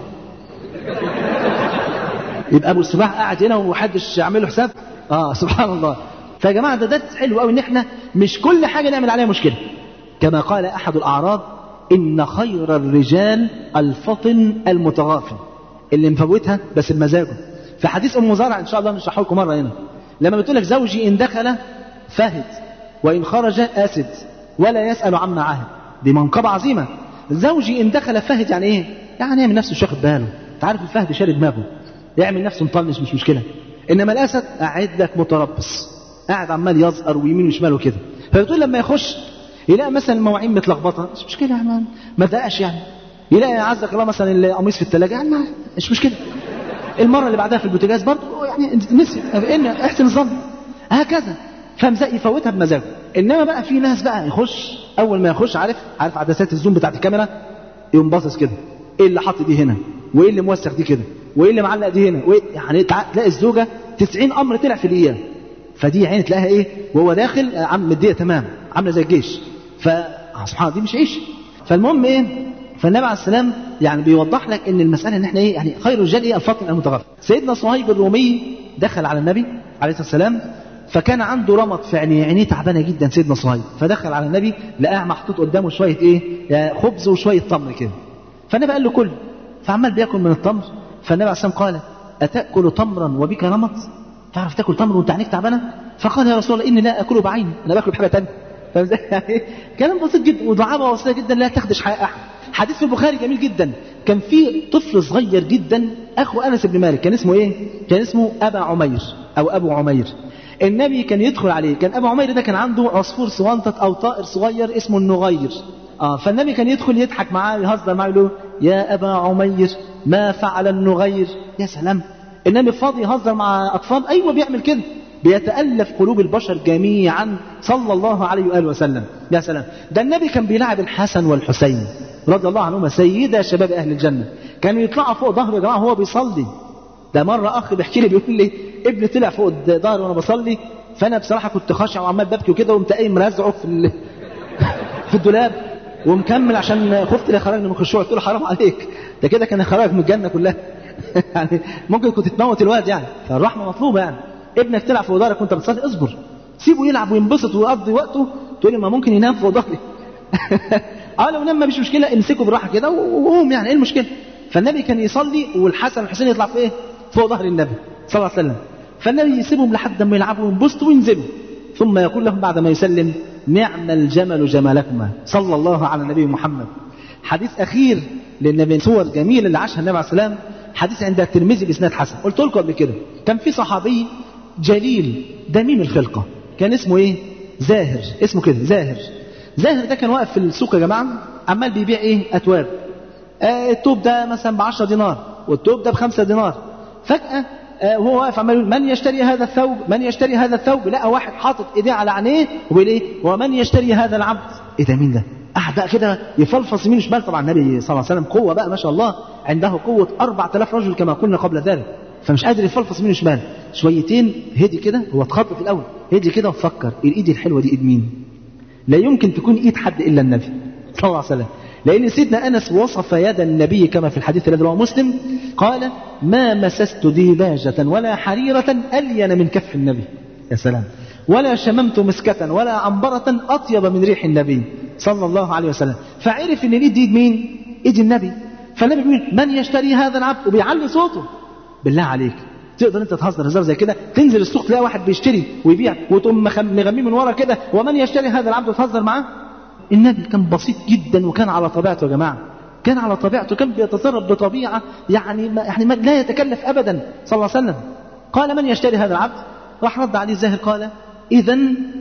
يبقى ابو السباع قاعد هنا ومحدش يعمل له حساب اه سبحان الله فيا جماعه ده درس حلو قوي ان احنا مش كل حاجه نعمل عليها مشكله كما قال احد الاعراب ان خير الرجال الفطن المتغافل اللي مفوتها بس بمزاجه في حديث ام زرع ان شاء الله نشرحه لكم مره هنا لما بتقول لك زوجي ان دخل فهد وان خرج اسد ولا يسال عما عهد دي منقبه عظيمه زوجي ان دخل فهد يعني ايه يعني يعمل نفسه مش واخد باله انت عارف الفهد شاري دماغه يعمل نفسه مطنش مش مشكله انما الاسد قاعد لك متربص قاعد عمال يزقر ويمين وشمال وكده فبتقول لما يخش يلاقي مثلا المواعين متلخبطه مش مشكله يا مان ما دقش يعني يلاقي عزك الله مثلا القميص في الثلاجه يعني ما- مش مشكله المره اللي بعدها في البوتاجاز برضه يعني نسي ان احسن الظن هكذا فمزق يفوتها بمزاجه انما بقى في ناس بقى يخش اول ما يخش عارف عارف عدسات الزوم بتاعت الكاميرا يقوم باصص كده ايه اللي حاطط دي هنا وايه اللي موسخ دي كده وايه اللي معلق دي هنا وإيه يعني تع- تلاقي الزوجه 90 امر طلع في دقيقه فدي عين تلاقيها ايه وهو داخل آه، عم مديه تمام عامله زي الجيش ف آه، سبحان الله دي مش عيش فالمهم ايه فالنبي عليه السلام يعني بيوضح لك ان المساله ان احنا ايه يعني خير الرجال ايه الفطن المتغفل سيدنا صهيب الرومي دخل على النبي عليه الصلاه والسلام فكان عنده رمط في عينيه عينيه تعبانه جدا سيدنا صهيب فدخل على النبي لقاه محطوط قدامه شويه ايه يعني خبز وشويه تمر كده فالنبي قال له كل فعمال بياكل من التمر فالنبي عليه السلام قال اتاكل تمرا وبك رمط تعرف تاكل تمر وانت عينيك تعبانه فقال يا رسول الله اني لا اكله بعيني انا باكله بحاجه ثانيه فاهم ازاي؟ يعني كلام بسيط جدا ودعابه بسيطه جدا لا تخدش حق احد حديث في البخاري جميل جدا كان في طفل صغير جدا اخو انس بن مالك كان اسمه ايه كان اسمه ابا عمير او ابو عمير النبي كان يدخل عليه كان ابو عمير ده كان عنده عصفور صوانطة او طائر صغير اسمه النغير اه فالنبي كان يدخل يضحك معاه يهزر معاه يقول له يا ابا عمير ما فعل النغير يا سلام النبي فاضي يهزر مع اطفال ايوه بيعمل كده بيتالف قلوب البشر جميعا صلى الله عليه واله وسلم يا سلام ده النبي كان بيلعب الحسن والحسين رضي الله عنهما سيدا شباب اهل الجنه كانوا يطلعوا فوق ظهره يا جماعه وهو بيصلي ده مرة أخ بيحكي لي بيقول لي ابني طلع فوق ظهري وأنا بصلي فأنا بصراحة كنت خاشع وعمال ببكي وكده وقمت قايم مرزعه في ال... في الدولاب ومكمل عشان خفت لا خرجني من الخشوع قلت له حرام عليك ده كده كان خرج من الجنة كلها يعني ممكن كنت تموت الواد يعني فالرحمة مطلوبة يعني ابنك تلعب فوق ظهرك وأنت بتصلي اصبر سيبه يلعب وينبسط ويقضي وقته تقول لي ما ممكن ينام فوق ظهري اه لو نام مفيش مشكله امسكه بالراحه كده وقوم يعني ايه المشكله فالنبي كان يصلي والحسن والحسين يطلع في ايه فوق ظهر النبي صلى الله عليه وسلم فالنبي يسيبهم لحد ما يلعبوا وينبسطوا وينزلوا ثم يقول لهم بعد ما يسلم نعم الجمل جمالكما صلى الله على النبي محمد حديث اخير لان من صور جميله اللي عاشها النبي عليه السلام حديث عند الترمذي باسناد حسن قلت لكم قبل كده كان في صحابي جليل دميم الخلقه كان اسمه ايه زاهر اسمه كده زاهر زاهر ده كان واقف في السوق يا جماعه عمال بيبيع ايه اتواب آه التوب ده مثلا ب 10 دينار والتوب ده ب 5 دينار فجاه آه وهو واقف عمال يقول من يشتري هذا الثوب من يشتري هذا الثوب لقى واحد حاطط ايديه على عينيه وبيقول ايه ومن يشتري هذا العبد ايه ده مين ده قعد بقى كده يفلفص يمين وشمال طبعا النبي صلى الله عليه وسلم قوه بقى ما شاء الله عنده قوه 4000 رجل كما قلنا قبل ذلك فمش قادر يفلفص يمين وشمال شويتين هدي كده هو اتخض في الاول هدي كده وفكر الايد الحلوه دي ايد مين لا يمكن تكون ايد حد الا النبي صلى الله عليه وسلم لان سيدنا انس وصف يد النبي كما في الحديث الذي رواه مسلم قال ما مسست ديباجه ولا حريره الين من كف النبي يا سلام ولا شممت مسكة ولا عنبرة أطيب من ريح النبي صلى الله عليه وسلم فعرف ان الايد دي ايد مين ايد النبي فالنبي بيقول من يشتري هذا العبد وبيعلي صوته بالله عليك تقدر انت تهزر هزار زي كده تنزل السوق تلاقي واحد بيشتري ويبيع وتقوم مخم- مغميه من ورا كده ومن يشتري هذا العبد وتهزر معاه النبي كان بسيط جدا وكان على طبيعته يا جماعه كان على طبيعته كان بيتصرف بطبيعه يعني ما يعني ما لا يتكلف ابدا صلى الله عليه وسلم قال من يشتري هذا العبد راح رد عليه الزاهر قال اذا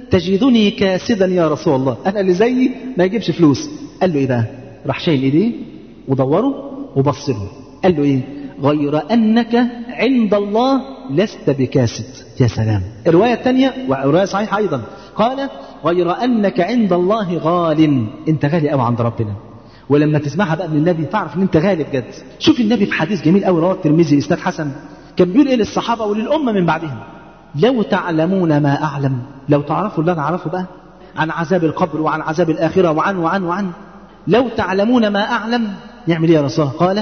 تجدني كاسدا يا رسول الله انا اللي زيي ما يجيبش فلوس قال له ايه بقى راح شايل ايديه ودوره وبص له قال له ايه غير انك عند الله لست بكاسد يا سلام الروايه الثانيه وروايه صحيحه ايضا قال غير انك عند الله غال انت غالي قوي عند ربنا ولما تسمعها بقى من النبي تعرف ان انت غالي بجد شوف النبي في حديث جميل قوي رواه الترمذي اسناد حسن كان بيقول ايه للصحابه وللامه من بعدهم لو تعلمون ما اعلم لو تعرفوا اللي انا اعرفه بقى عن عذاب القبر وعن عذاب الاخره وعن وعن وعن لو تعلمون ما اعلم نعمل ايه يا رسول الله قال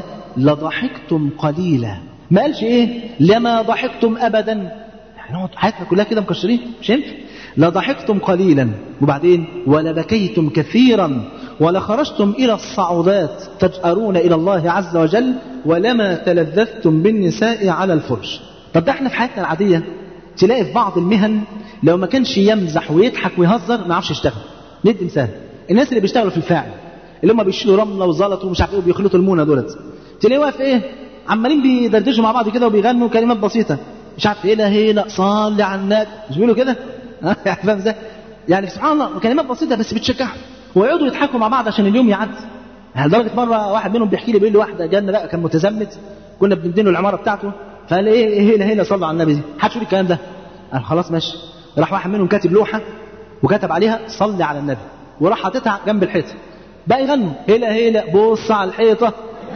لضحكتم قليلا ما قالش ايه لما ضحكتم ابدا يعني نقعد حياتنا كلها كده مكشرين مش ينفع لضحكتم قليلا وبعدين ولبكيتم كثيرا ولخرجتم إلى الصعودات تجأرون إلى الله عز وجل ولما تلذذتم بالنساء على الفرش طب ده احنا في حياتنا العادية تلاقي في بعض المهن لو ما كانش يمزح ويضحك ويهزر ما يعرفش يشتغل ندي مثال الناس اللي بيشتغلوا في الفاعل اللي هم بيشيلوا رمله وزلط ومش عارف ايه وبيخلطوا المونه دولت تلاقيه واقف ايه عمالين بيدردشوا مع بعض كده وبيغنوا كلمات بسيطه مش عارف ايه لا هنا صلي على النبي مش بيقولوا كده ها يعني فاهم ازاي يعني سبحان الله كلمات بسيطه بس بتشجعهم ويقعدوا يضحكوا مع بعض عشان اليوم يعدي يعني لدرجه مره واحد منهم بيحكي لي بيقول لي واحده جالنا بقى كان متزمت كنا بنديله العماره بتاعته فقال ايه ايه هنا هنا صلى على النبي دي حد يقول الكلام ده قال خلاص ماشي راح واحد منهم كاتب لوحه وكتب عليها صلي على النبي وراح حاططها جنب الحيطه بقى يغنوا هلا هلا بص على الحيطه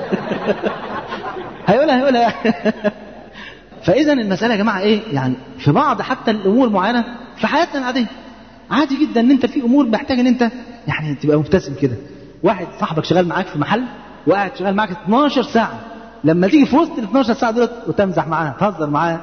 هيقولها هيقولها فاذا المساله يا جماعه ايه يعني في بعض حتى الامور معينه في حياتنا العاديه عادي جدا ان انت في امور محتاج ان انت يعني تبقى مبتسم كده واحد صاحبك شغال معاك في محل وقاعد شغال معاك 12 ساعه لما تيجي في وسط ال 12 ساعه دولت وتمزح معاه تهزر معاه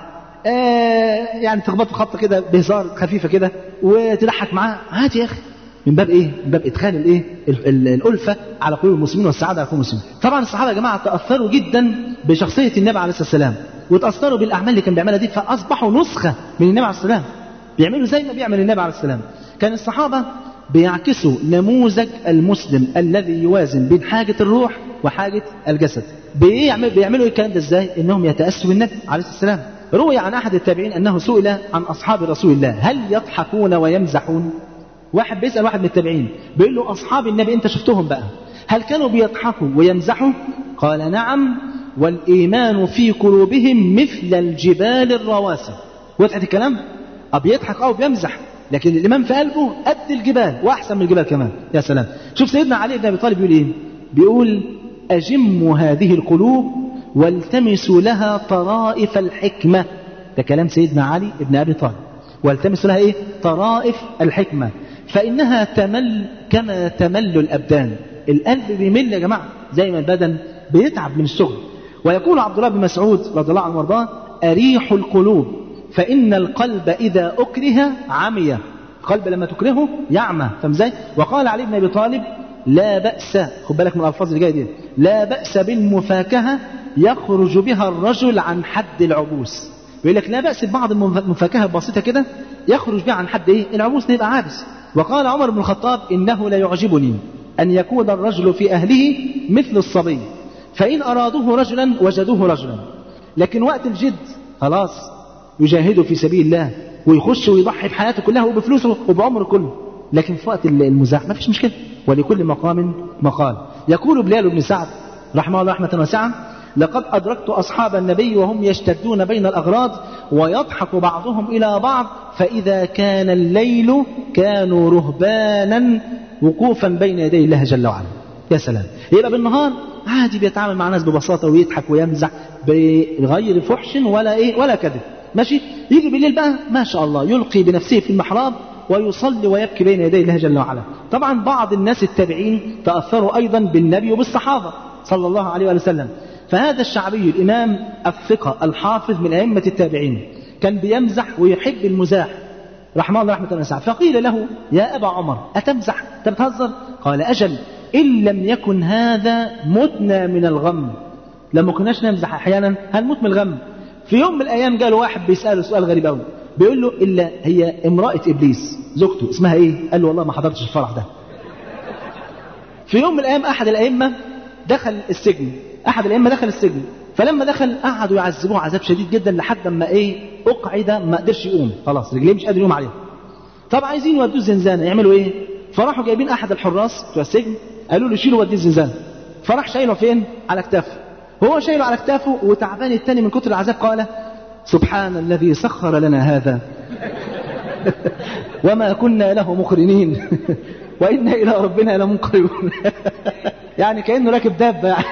آه يعني تخبطه خبطه كده بهزار خفيفه كده وتضحك معاه عادي يا اخي من باب ايه؟ من باب ادخال الايه؟ ال- ال- الالفه على قلوب المسلمين والسعاده على قلوب المسلمين. طبعا الصحابه يا جماعه تاثروا جدا بشخصيه النبي عليه الصلاه والسلام وتاثروا بالاعمال اللي كان بيعملها دي فاصبحوا نسخه من النبي عليه الصلاه والسلام. بيعملوا زي ما بيعمل النبي عليه السلام. كان الصحابه بيعكسوا نموذج المسلم الذي يوازن بين حاجه الروح وحاجه الجسد. بيعمل بيعملوا الكلام ده ازاي؟ انهم يتاسوا بالنبي عليه الصلاه والسلام. روي عن احد التابعين انه سئل عن اصحاب رسول الله هل يضحكون ويمزحون؟ واحد بيسأل واحد من التابعين بيقول له أصحاب النبي أنت شفتهم بقى هل كانوا بيضحكوا ويمزحوا قال نعم والإيمان في قلوبهم مثل الجبال الرواسي وضحت الكلام أه بيضحك أو بيمزح لكن الإيمان في قلبه قد الجبال وأحسن من الجبال كمان يا سلام شوف سيدنا علي بن أبي طالب بيقول إيه بيقول أجموا هذه القلوب والتمسوا لها طرائف الحكمة ده كلام سيدنا علي بن أبي طالب والتمسوا لها ايه طرائف الحكمة فإنها تمل كما تمل الأبدان القلب بيمل يا جماعة زي ما البدن بيتعب من الشغل ويقول عبد الله بن مسعود رضي الله عنه وارضاه أريح القلوب فإن القلب إذا أكره عمي القلب لما تكرهه يعمى فاهم ازاي؟ وقال علي بن أبي طالب لا بأس خد بالك من الألفاظ اللي جاية دي لا بأس بالمفاكهة يخرج بها الرجل عن حد العبوس بيقول لك لا بأس ببعض المفاكهة البسيطة كده يخرج بها عن حد ايه العبوس يبقى عابس وقال عمر بن الخطاب إنه لا يعجبني أن يكون الرجل في أهله مثل الصبي فإن أرادوه رجلا وجدوه رجلا لكن وقت الجد خلاص يجاهدوا في سبيل الله ويخش ويضحي بحياته كلها وبفلوسه وبعمره كله لكن في وقت المزاح ما فيش مشكلة ولكل مقام مقال يقول بلال بن سعد رحمه الله رحمة واسعة لقد أدركت أصحاب النبي وهم يشتدون بين الأغراض ويضحك بعضهم إلى بعض فإذا كان الليل كانوا رهبانا وقوفا بين يدي الله جل وعلا يا سلام يبقى بالنهار عادي بيتعامل مع الناس ببساطة ويضحك ويمزح بغير فحش ولا إيه ولا كذب ماشي يجي بالليل بقى ما شاء الله يلقي بنفسه في المحراب ويصلي ويبكي بين يدي الله جل وعلا طبعا بعض الناس التابعين تأثروا أيضا بالنبي وبالصحابة صلى الله عليه وآله وسلم فهذا الشعبي الإمام الثقة الحافظ من أئمة التابعين كان بيمزح ويحب المزاح رحمه الله رحمة الله فقيل له يا أبا عمر أتمزح أنت بتهزر قال أجل إن لم يكن هذا متنا من الغم لما كناش نمزح أحيانا هنموت من الغم في يوم من الأيام قال واحد بيسأله سؤال غريب أوي بيقول له إلا هي امرأة إبليس زوجته اسمها إيه قال له والله ما حضرتش الفرح ده في يوم من الأيام أحد الأئمة دخل السجن أحد الأئمة دخل السجن فلما دخل قعدوا يعذبوه عذاب شديد جدا لحد ما إيه أقعد ما قدرش يقوم خلاص رجليه مش قادر يقوم عليها طب عايزين يودوه الزنزانة يعملوا إيه فراحوا جايبين أحد الحراس بتوع السجن قالوا له شيلوا وديه الزنزانة فراح شايله فين على كتافه هو شايله على كتافه وتعبان التاني من كتر العذاب قال سبحان الذي سخر لنا هذا وما كنا له مقرنين وإنا إلى ربنا لمنقلبون يعني كأنه راكب دابة يعني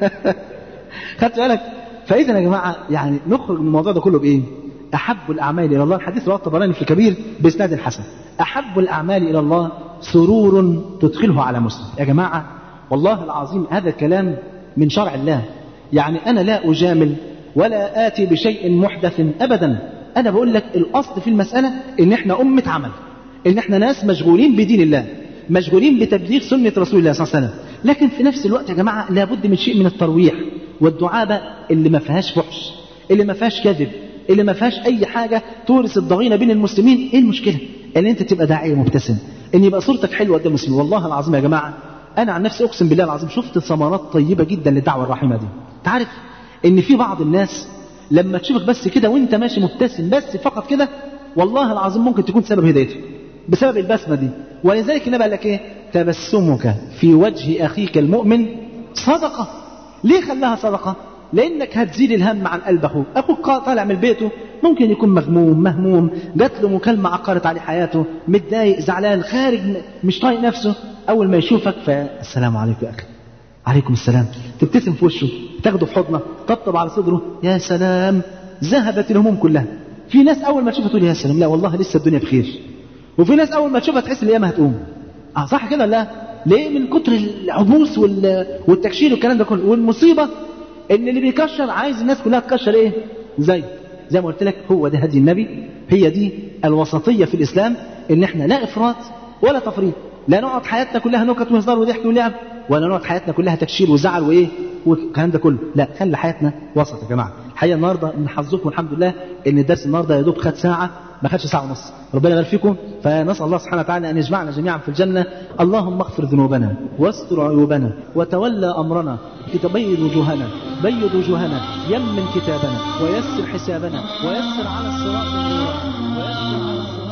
خدت بالك فإذا يا جماعة يعني نخرج من الموضوع ده كله بإيه أحب الأعمال إلى الله الحديث رواه الطبراني في الكبير بإسناد حسن أحب الأعمال إلى الله سرور تدخله على مسلم يا جماعة والله العظيم هذا كلام من شرع الله يعني أنا لا أجامل ولا آتي بشيء محدث أبدا أنا بقول لك الأصل في المسألة إن إحنا أمة عمل إن إحنا ناس مشغولين بدين الله مشغولين بتبليغ سنة رسول الله صلى الله عليه وسلم لكن في نفس الوقت يا جماعة لابد من شيء من الترويح والدعابة اللي ما فيهاش فحش اللي ما فيهاش كذب اللي ما فيهاش أي حاجة تورث الضغينة بين المسلمين إيه المشكلة إن أنت تبقى داعية مبتسم إن يبقى صورتك حلوة قدام المسلمين والله العظيم يا جماعة أنا عن نفسي أقسم بالله العظيم شفت ثمرات طيبة جدا للدعوة الرحيمة دي تعرف إن في بعض الناس لما تشوفك بس كده وانت ماشي مبتسم بس فقط كده والله العظيم ممكن تكون سبب هدايته بسبب البسمة دي ولذلك النبي قال لك ايه تبسمك في وجه أخيك المؤمن صدقة ليه خلاها صدقة لأنك هتزيل الهم عن قلب أخوك أخوك طالع من بيته ممكن يكون مغموم مهموم جات له مكالمة عقرت عليه حياته متضايق زعلان خارج مش طايق نفسه أول ما يشوفك فالسلام عليكم يا أخي عليكم السلام تبتسم في وشه تاخده في حضنه تطبطب على صدره يا سلام ذهبت الهموم كلها في ناس اول ما تشوفها تقول يا سلام لا والله لسه الدنيا بخير وفي ناس اول ما تشوفها تحس الايام هتقوم اه صح كده لا ليه من كتر العبوس وال... والتكشير والكلام ده كله والمصيبه ان اللي بيكشر عايز الناس كلها تكشر ايه زي زي ما قلت لك هو ده هدي النبي هي دي الوسطيه في الاسلام ان احنا لا افراط ولا تفريط لا نقعد حياتنا كلها نكت وهزار وضحك ولعب ولا نقعد حياتنا كلها تكشير وزعل وايه والكلام ده كله لا خلي حياتنا وسط يا جماعه الحقيقه النهارده ان حظكم الحمد لله ان الدرس النهارده يا دوب خد ساعه ما خدش ساعه ونص ربنا يبارك فيكم فنسال الله سبحانه وتعالى ان يجمعنا جميعا في الجنه اللهم اغفر ذنوبنا واستر عيوبنا وتولى امرنا تبيض وجوهنا بيض وجوهنا يمن كتابنا ويسر حسابنا ويسر على الصراط ويسر على الصراط